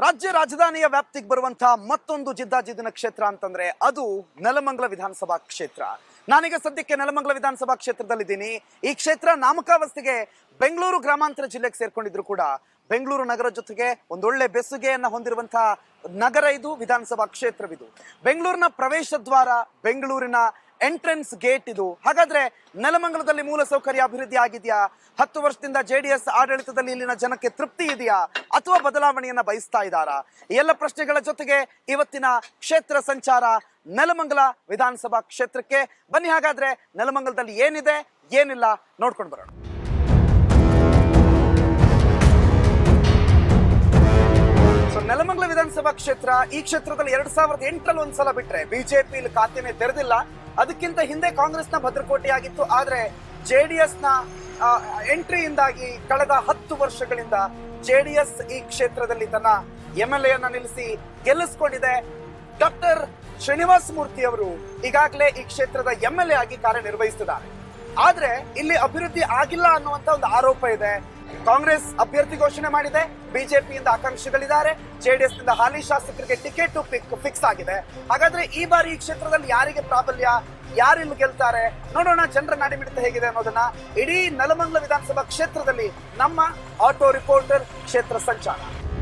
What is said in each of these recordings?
ರಾಜ್ಯ ರಾಜಧಾನಿಯ ವ್ಯಾಪ್ತಿಗೆ ಬರುವಂತಹ ಮತ್ತೊಂದು ಜಿದ್ದಾಜಿದ್ದಿನ ಕ್ಷೇತ್ರ ಅಂತಂದ್ರೆ ಅದು ನೆಲಮಂಗಲ ವಿಧಾನಸಭಾ ಕ್ಷೇತ್ರ ನಾನೀಗ ಸದ್ಯಕ್ಕೆ ನೆಲಮಂಗಲ ವಿಧಾನಸಭಾ ಕ್ಷೇತ್ರದಲ್ಲಿದ್ದೀನಿ ಈ ಕ್ಷೇತ್ರ ನಾಮಕಾವಸ್ಥೆಗೆ ಬೆಂಗಳೂರು ಗ್ರಾಮಾಂತರ ಜಿಲ್ಲೆಗೆ ಸೇರ್ಕೊಂಡಿದ್ರು ಕೂಡ ಬೆಂಗಳೂರು ನಗರ ಜೊತೆಗೆ ಒಂದೊಳ್ಳೆ ಬೆಸುಗೆಯನ್ನ ಹೊಂದಿರುವಂತಹ ನಗರ ಇದು ವಿಧಾನಸಭಾ ಕ್ಷೇತ್ರವಿದು ಬೆಂಗಳೂರಿನ ಪ್ರವೇಶ ದ್ವಾರ ಬೆಂಗಳೂರಿನ ಎಂಟ್ರೆನ್ಸ್ ಗೇಟ್ ಇದು ಹಾಗಾದ್ರೆ ನೆಲಮಂಗಲದಲ್ಲಿ ಮೂಲಸೌಕರ್ಯ ಅಭಿವೃದ್ಧಿ ಆಗಿದೆಯಾ ಹತ್ತು ವರ್ಷದಿಂದ ಜೆಡಿಎಸ್ ಆಡಳಿತದಲ್ಲಿ ಇಲ್ಲಿನ ಜನಕ್ಕೆ ತೃಪ್ತಿ ಇದೆಯಾ ಅಥವಾ ಬದಲಾವಣೆಯನ್ನ ಬಯಸ್ತಾ ಇದ್ದಾರಾ ಈ ಎಲ್ಲ ಪ್ರಶ್ನೆಗಳ ಜೊತೆಗೆ ಇವತ್ತಿನ ಕ್ಷೇತ್ರ ಸಂಚಾರ ನೆಲಮಂಗಲ ವಿಧಾನಸಭಾ ಕ್ಷೇತ್ರಕ್ಕೆ ಬನ್ನಿ ಹಾಗಾದ್ರೆ ನೆಲಮಂಗಲದಲ್ಲಿ ಏನಿದೆ ಏನಿಲ್ಲ ನೋಡ್ಕೊಂಡು ಬರೋಣ ಸೊ ನೆಲಮಂಗಲ ವಿಧಾನಸಭಾ ಕ್ಷೇತ್ರ ಈ ಕ್ಷೇತ್ರದಲ್ಲಿ ಎರಡ್ ಸಾವಿರದ ಎಂಟರಲ್ಲಿ ಒಂದ್ಸಲ ಬಿಟ್ರೆ ಬಿಜೆಪಿ ಇಲ್ಲಿ ಖಾತೆನೆ ತೆರೆದಿಲ್ಲ ಅದಕ್ಕಿಂತ ಹಿಂದೆ ಕಾಂಗ್ರೆಸ್ನ ಭದ್ರಕೋಟೆಯಾಗಿತ್ತು ಆದ್ರೆ ಜೆಡಿಎಸ್ ನ ಎಂಟ್ರಿಯಿಂದಾಗಿ ಕಳೆದ ಹತ್ತು ವರ್ಷಗಳಿಂದ ಜೆಡಿಎಸ್ ಈ ಕ್ಷೇತ್ರದಲ್ಲಿ ತನ್ನ ಎಂ ಎಲ್ ಎನ್ನ ನಿಲ್ಲಿಸಿ ಗೆಲ್ಲಿಸ್ಕೊಂಡಿದೆ ಡಾಕ್ಟರ್ ಶ್ರೀನಿವಾಸ ಮೂರ್ತಿ ಅವರು ಈಗಾಗಲೇ ಈ ಕ್ಷೇತ್ರದ ಎಂ ಎಲ್ ಎ ಆಗಿ ಕಾರ್ಯನಿರ್ವಹಿಸುತ್ತಿದ್ದಾರೆ ಆದ್ರೆ ಇಲ್ಲಿ ಅಭಿವೃದ್ಧಿ ಆಗಿಲ್ಲ ಅನ್ನುವಂತ ಒಂದು ಆರೋಪ ಇದೆ ಕಾಂಗ್ರೆಸ್ ಅಭ್ಯರ್ಥಿ ಘೋಷಣೆ ಮಾಡಿದೆ ಬಿಜೆಪಿಯಿಂದ ಆಕಾಂಕ್ಷಿಗಳಿದ್ದಾರೆ ಜೆಡಿಎಸ್ ನಿಂದ ಹಾಲಿ ಶಾಸಕರಿಗೆ ಟಿಕೆಟ್ ಫಿಕ್ಸ್ ಆಗಿದೆ ಹಾಗಾದ್ರೆ ಈ ಬಾರಿ ಈ ಕ್ಷೇತ್ರದಲ್ಲಿ ಯಾರಿಗೆ ಪ್ರಾಬಲ್ಯ ಯಾರಿಲ್ಲಿ ಗೆಲ್ತಾರೆ ನೋಡೋಣ ಜನರ ನಾಡಿಮಿಡಿತ ಹೇಗಿದೆ ಅನ್ನೋದನ್ನ ಇಡೀ ನೆಲಮಂಗಲ ವಿಧಾನಸಭಾ ಕ್ಷೇತ್ರದಲ್ಲಿ ನಮ್ಮ ಆಟೋ ರಿಪೋರ್ಟರ್ ಕ್ಷೇತ್ರ ಸಂಚಾರ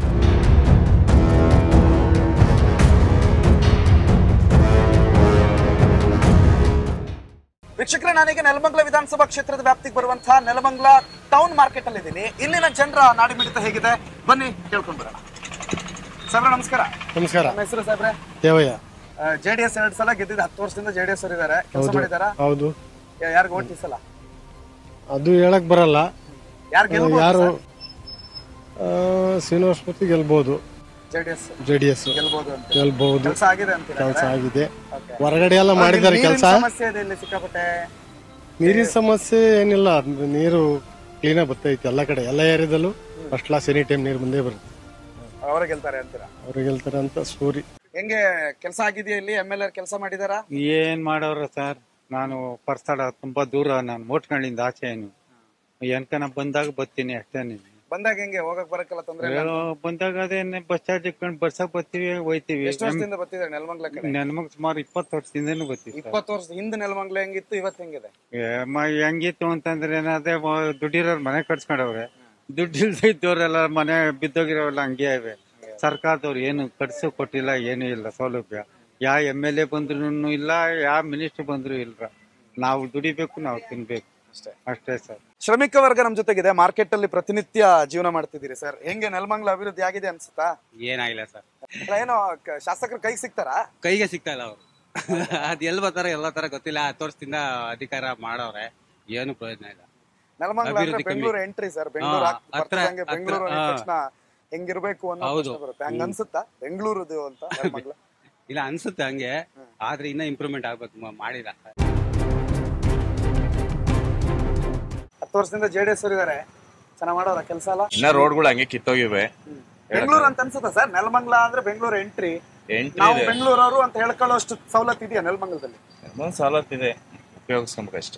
ವೀಕ್ಷಕರೇ ನಾನೀಗ ನೆಲಮಂಗಲ ವಿಧಾನಸಭಾ ಕ್ಷೇತ್ರದ ವ್ಯಾಪ್ತಿಗೆ ಬರುವಂತಹ ನೆಲಮಂಗಲ ಟೌನ್ ಮಾರ್ಕೆಟ್ ಅಲ್ಲಿ ಇದ್ದೀನಿ ಇಲ್ಲಿನ ಜನರ ನಾಡಿಮಿಡಿತ ಹೇಗಿದೆ ಬನ್ನಿ ಕೇಳ್ಕೊಂಡ್ ಬರೋಣ ಸಾಬ್ರ ನಮಸ್ಕಾರ ನಮಸ್ಕಾರ ನಮ್ಮ ಹೆಸರು ಸಾಬ್ರೆ ದೇವಯ್ಯ ಜೆಡಿಎಸ್ ಎರಡ್ ಸಲ ಗೆದ್ದಿದ್ದು ಹತ್ತು ವರ್ಷದಿಂದ ಜೆಡಿಎಸ್ ಅವರು ಇದಾರೆ ಕೆಲಸ ಮಾಡಿದಾರ ಹೌದು ಯಾರಿಗ ಓಟ್ ಈ ಸಲ ಅದು ಹೇಳಕ್ ಬರಲ್ಲ ಯಾರು ಗೆಲ್ಬಹುದು ಯಾರು ಆ, ಶ್ರೀನಿವಾಸಪತಿ ಗೆಲ್ಬಹುದು ಜೆಡಿಎಸ್ ಜೆ ಡಿ ಎಸ್ ಗೆಲ್ಬಹುದು ಅಂತ ಗೆಲ್ಬಹುದು ಕೆಲಸ ಆಗಿದೆ ಅಂತೀರಾ ಕೆಲಸ ಆಗಿದೆ Okay. ಹೊರಗಡೆ ಎಲ್ಲ ಮಾಡಿದ್ದಾರೆ ನೀರಿನ ಕೆಲಸ ಸಮಸ್ಯೆ ಇದೆ ಇಲ್ಲಿ ಸಿಕ್ಕಾಪಟ್ಟೆ ನೀರಿನ ಸಮಸ್ಯೆ ಏನಿಲ್ಲ ನೀರು ಕ್ಲೀನ್ ಬರ್ತೈತಿ ಎಲ್ಲ ಕಡೆ ಎಲ್ಲ ಏರಿಯಾದಲ್ಲೂ ಫಸ್ಟ್ ಕ್ಲಾಸ್ ಎನಿ ಟೈಮ್ ನೀರು ಬಂದೇ ಬರುತ್ತೆ ಅವರೇ ಗೆಲ್ತಾರೆ ಅಂತೀರಾ ಅವ್ರು ಗೆಲ್ತಾರೆ ಅಂತ ಸ್ಟೋರಿ ಹೆಂಗೆ ಕೆಲಸ ಆಗಿದೆಯಾ ಇಲ್ಲಿ ಎಂ ಎಲ್ ಆರ್ ಕೆಲಸ ಮಾಡಿದಾರಾ ಏನ್ ಮಾಡೋರು ಸರ್ ನಾನು ಪರ್ಸಡ ತುಂಬಾ ದೂರ ನಾನು ಮೋಟ್ಗಳಿಂದ ಆಚೆ ಏನು ಎನ್ಕನ ಬಂದಾಗ ಬರ್ತೀನಿ ಅಷ್ಟೇ ಬಂದಾಗ ಹೆಂಗೆ ಹೋಗಕ್ ಬರಕ್ಕೆಲ್ಲ ತೊಂದ್ರೆ ಇಲ್ಲ ಬಂದಾಗ ಅದೇನೆ ಬಸ್ ಚಾರ್ಜ್ ಇಟ್ಕೊಂಡು ಬರ್ಸಕ್ ಬರ್ತೀವಿ ಹೋಯ್ತಿವಿ ಎಷ್ಟು ವರ್ಷದಿಂದ ಬರ್ತಿದ್ದಾರೆ ನೆಲಮಂಗ್ಲ ಕಡೆ ನನ್ಮಗ್ ಸುಮಾರು ಇಪ್ಪತ್ತು ವರ್ಷದಿಂದನೂ ಬರ್ತೀವಿ ಸರ್ ಇಪ್ಪತ್ತು ವರ್ಷ ಹಿಂದೆ ನೆಲಮಂಗ್ಲ ಹೆಂಗಿತ್ತು ಇವತ್ತು ಹೆಂಗಿದೆ ಏ, ಮ- ಹೆಂಗಿತ್ತು ಅಂತಂದ್ರೆ ಏನಾದ್ರೆ ಮ- ದುಡ್ಡಿರೋರ್ ಮನೆ ಕಟ್ಸ್ಕೊಂಡವ್ರೆ ದುಡ್ಡು ಇಲ್ದೇ ಇದ್ದವ್ರೆಲ್ಲ ಮನೆ ಬಿದ್ದೋಗಿರೋವೆಲ್ಲ ಹಂಗೆ ಇವೆ ಸರ್ಕಾರದವ್ರು ಏನು ಕಟ್ಸು ಕೊಟ್ಟಿಲ್ಲ ಏನು ಇಲ್ಲ ಸೌಲಭ್ಯ ಯಾವ ಎಮ್ ಎಲ್ ಎ ಬಂದ್ರು ಇಲ್ಲ ಯಾವ ಮಿನಿಸ್ಟರ್ ಬಂದ್ರು ಇಲ್ಲ ನಾವು ದುಡಿಬೇಕು ನಾವು ತಿನ್ಬೇಕು ಅಷ್ಟೇ ಅಷ್ಟೇ ಸರ್ ಶ್ರಮಿಕ ವರ್ಗ ನಮ್ ಜೊತೆಗಿದೆ ಮಾರ್ಕೆಟ್ ಅಲ್ಲಿ ಪ್ರತಿನಿತ್ಯ ಜೀವನ ಮಾಡ್ತಿದ್ದೀರಿ ಸರ್ ಹೆಂಗೆ ನೆಲಮಂಗ್ಲ ಅಭಿವೃದ್ಧಿ ಆಗಿದೆ ಅನ್ಸುತ್ತಾ ಏನಾಗಿಲ್ಲ ಸರ್ ಅಲ್ಲ ಏನೋ ಕ- ಶಾಸಕರು ಕೈಗೆ ಸಿಗ್ತಾರಾ ಕೈಗೆ ಸಿಗ್ತಾ ಇಲ್ಲ ಅವರು ಅದ್ ಎಲ್ ಬರ್ತಾರ ಎಲ್ಲ ತರ ಗೊತ್ತಿಲ್ಲ ಹತ್ತು ವರ್ಷದಿಂದ ಅಧಿಕಾರ ಮಾಡವ್ರೆ ಏನು ಪ್ರಯೋಜನ ಇಲ್ಲ ನೆಲಮಂಗ್ಲ ಅಂದ್ರೆ ಅಭಿವೃದ್ಧಿ ಕಮ್ಮಿ. ಬೆಂಗಳೂರು ಎಂಟ್ರಿ ಸರ್ ಬೆಂಗಳೂರು ಹಾ, ಹಾಕ್- ಹತ್ರ- ಬರ್ತಿದ್ದಂಗೆ ಹತ್ರ- ಬೆಂಗಳೂರು ಅಂದ ಹಾ. ತಕ್ಷಣ ಹೆಂಗಿರ್ಬೇಕು ಅನ್ನೋ ಹೌದು. ಪ್ರಶ್ನೆ ಬರುತ್ತೆ ಹಂಗ ಅನ್ಸುತ್ತಾ ಬೆಂಗಳೂರುದು ಅಂತ ನೆಲಮಂಗ್ಲ ಇಲ್ಲ ಅನ್ಸುತ್ತೆ ಹಂಗೆ ಆದ್ರೆ ಇನ್ನ ಇಂಪ್ರೂವ್ಮೆಂಟ್ ಆಗ್ಬೇಕು ಮ- ಮಾಡಿಲ್ಲ ಹತ್ತು ವರ್ಷದಿಂದ ಜೆಡಿಎಸ್ ಅವರು ಇದಾರೆ ಚೆನ್ನಾಗ್ ಮಾಡೋರ ಕೆಲಸ ಅಲ್ಲ ಇನ್ನ ರೋಡ್ಗಳು ಹಂಗೆ ಕಿತ್ತೋಗಿವೆ ಬೆಂಗಳೂರು ಅಂತ ಅನ್ಸುತ್ತಾ ಸರ್ ನೆಲಮಂಗ್ಲ ಅಂದ್ರೆ ಬೆಂಗಳೂರು ಎಂಟ್ರಿ ಎಂಟ್ರಿ ನಾವು ಇದೆ ಬೆಂಗಳೂರವರು ಅಂತ ಹೇಳ್ಕೊಳ್ಳೋ ಅಷ್ಟು ಸವಲತ್ತು ಇದೆಯಾ ನೆಲಮಂಗಲದಲ್ಲಿ ಒಂದ್ ಸವಲತ್ತಿದೆ ಉಪಯೋಗಿಸ್ಕೊಬೇಕಷ್ಟೇ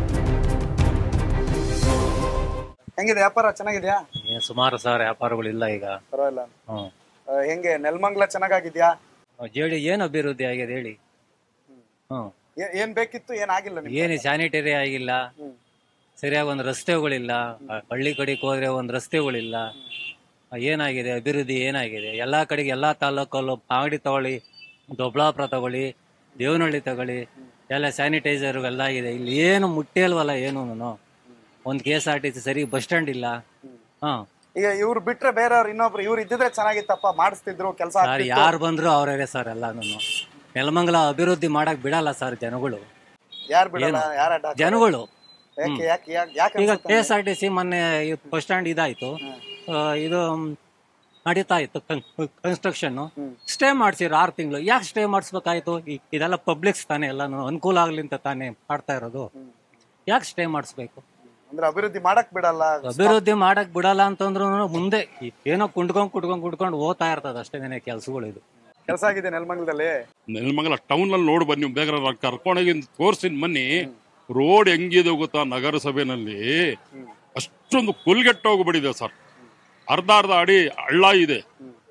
ಹೆಂಗಿದೆ ವ್ಯಾಪಾರ ಚೆನ್ನಾಗಿದ್ಯಾ ಏನ್ ಸುಮಾರು ಸರ್ ವ್ಯಾಪಾರಗಳಿಲ್ಲ ಈಗ ಪರವಾಗಿಲ್ಲ ಹ್ಮ್ ಆ, ಹೆಂಗೆ ನೆಲಮಂಗ್ಲ ಚೆನ್ನಾಗಿದ್ಯಾ ಜೇಡಿ ಏನ್ ಅಭಿವೃದ್ಧಿ ಆಗಿದೆ ಹೇಳಿ ಹ್ಮ್ ಏ- ಏನ್ ಬೇಕಿತ್ತು ಏನ್ ಆಗಿಲ್ಲ ನಿಮ್ಗೆ ಏನು ಸ್ಯಾನಿಟರಿ ಆಗಿಲ್ಲ ಸರಿಯಾಗಿ ಒಂದು ರಸ್ತೆಗಳಿಲ್ಲ ಆ, ಹಳ್ಳಿ ಕಡೆಗೆ ಹೋದ್ರೆ ಒಂದು ರಸ್ತೆಗಳಿಲ್ಲ ಆ, ಏನಾಗಿದೆ ಅಭಿವೃದ್ಧಿ ಏನಾಗಿದೆ ಎಲ್ಲಾ ಕಡೆಗೆ ಎಲ್ಲಾ ತಾಲೂಕಲ್ಲೂ ಅಂಗಡಿ ತಗೊಳ್ಳಿ ದೊಬ್ಲಾಪುರ ತಗೊಳ್ಳಿ ದೇವನಹಳ್ಳಿ ತಗೊಳ್ಳಿ ಎಲ್ಲ ಸ್ಯಾನಿಟೈಸರ್ ಎಲ್ಲ ಇದೆ ಇಲ್ಲಿ ಏನು ಮುಟ್ಟೇ ಅಲ್ವಲ್ಲ ಏನು ಒಂದು K S R T C ಸರಿ ಬಸ್ ಸ್ಟ್ಯಾಂಡ್ ಇಲ್ಲ ಹಾ ಈಗ ಇವ್ರು ಬಿಟ್ರೆ ಬೇರೆಯವ್ರು ಇನ್ನೊಬ್ರು ಇವ್ರು ಇದ್ದಿದ್ರೆ ಚೆನ್ನಾಗಿತ್ತಪ್ಪ ಮಾಡಿಸ್ತಿದ್ರು ಕೆಲಸ ಸರ್ ಯಾರು ಬಂದ್ರು ಅವರೇ ಸರ್ ಎಲ್ಲಾನು ನೆಲಮಂಗಲ ಅಭಿವೃದ್ಧಿ ಮಾಡಕ್ ಬಿಡಲ್ಲ ಸರ್ ಜನಗಳು ಯಾರು ಬಿಡಲ್ಲ ಯಾರ ಅಡ್ಡ ಹಾಕೋರು? ಜನಗಳು ಯಾಕೆ ಯಾಕೆ ಯಾಕೆ ಯಾಕೆ ಈಗ ಅನ್ಸುತ್ತೆ K S R T C ಮೊನ್ನೆ ಬಸ್ ಸ್ಟ್ಯಾಂಡ್ ಇದಾಯ್ತು ಆ, ಇದು ಮ್, ನಡೀತಾ ಇತ್ತು ಕನ್ಸ್ಟ್ರಕ್ಷನ್ ಸ್ಟೇ ಮಾಡ್ಸಿರು ಆರು ತಿಂಗಳು ಯಾಕೆ ಸ್ಟೇ ಮಾಡಿಸ್ಬೇಕಾಯ್ತು ಈ- ಇದೆಲ್ಲ ಪಬ್ಲಿಕ್ಸ್ ತಾನೇ ಎಲ್ಲಾನು ಅನುಕೂಲ ಆಗ್ಲಿ ಅಂತ ತಾನೇ ಮಾಡ್ತಾ ಇರೋದು ಯಾಕೆ ಸ್ಟೇ ಮಾಡಿಸ್ಬೇಕು ಅಂದ್ರೆ ಅಭಿವೃದ್ಧಿ ಮಾಡಕ್ ಬಿಡಲ್ಲ ಅಭಿವೃದ್ಧಿ ಮಾಡಕ್ ಬಿಡಲ್ಲ ಅಂತಂದ್ರು ಮುಂದೆ ಈ ಏನೋ ಕುಂಡ್ಕೊಂಡ್ ಕುಂಡ್ಕೊಂಡ್ ಕುಡ್ಕೊಂಡು ಹೋಗ್ತಾ ಇರ್ತದ ಅಷ್ಟೇ ಕೆಲಸಗಳು ಇದು ಕೆಲಸ ಆಗಿದೆ ನೆಲಮಂಗಲದಲ್ಲಿ ನೆಲಮಂಗಲ ಟೌನ್ ಅಲ್ಲಿ ನೋಡಿ ಬನ್ನಿ ಬೇಕಾದ್ರೆ ಕರ್ಕೊಂಡೋಗಿ ತೋರ್ಸಿನ ಮನ್ನಿ ರೋಡ್ ಹೆಂಗಿದೆ ಗೊತ್ತಾ ನಗರಸಭೆನಲ್ಲಿ ಅಷ್ಟೊಂದು ಕುಲ್ಗೆಟ್ಟೋಗ್ಬಿಟ್ಟಿದೆ ಸರ್ ಅರ್ಧ ಅರ್ಧ ಅಡಿ ಹಳ್ಳ ಇದೆ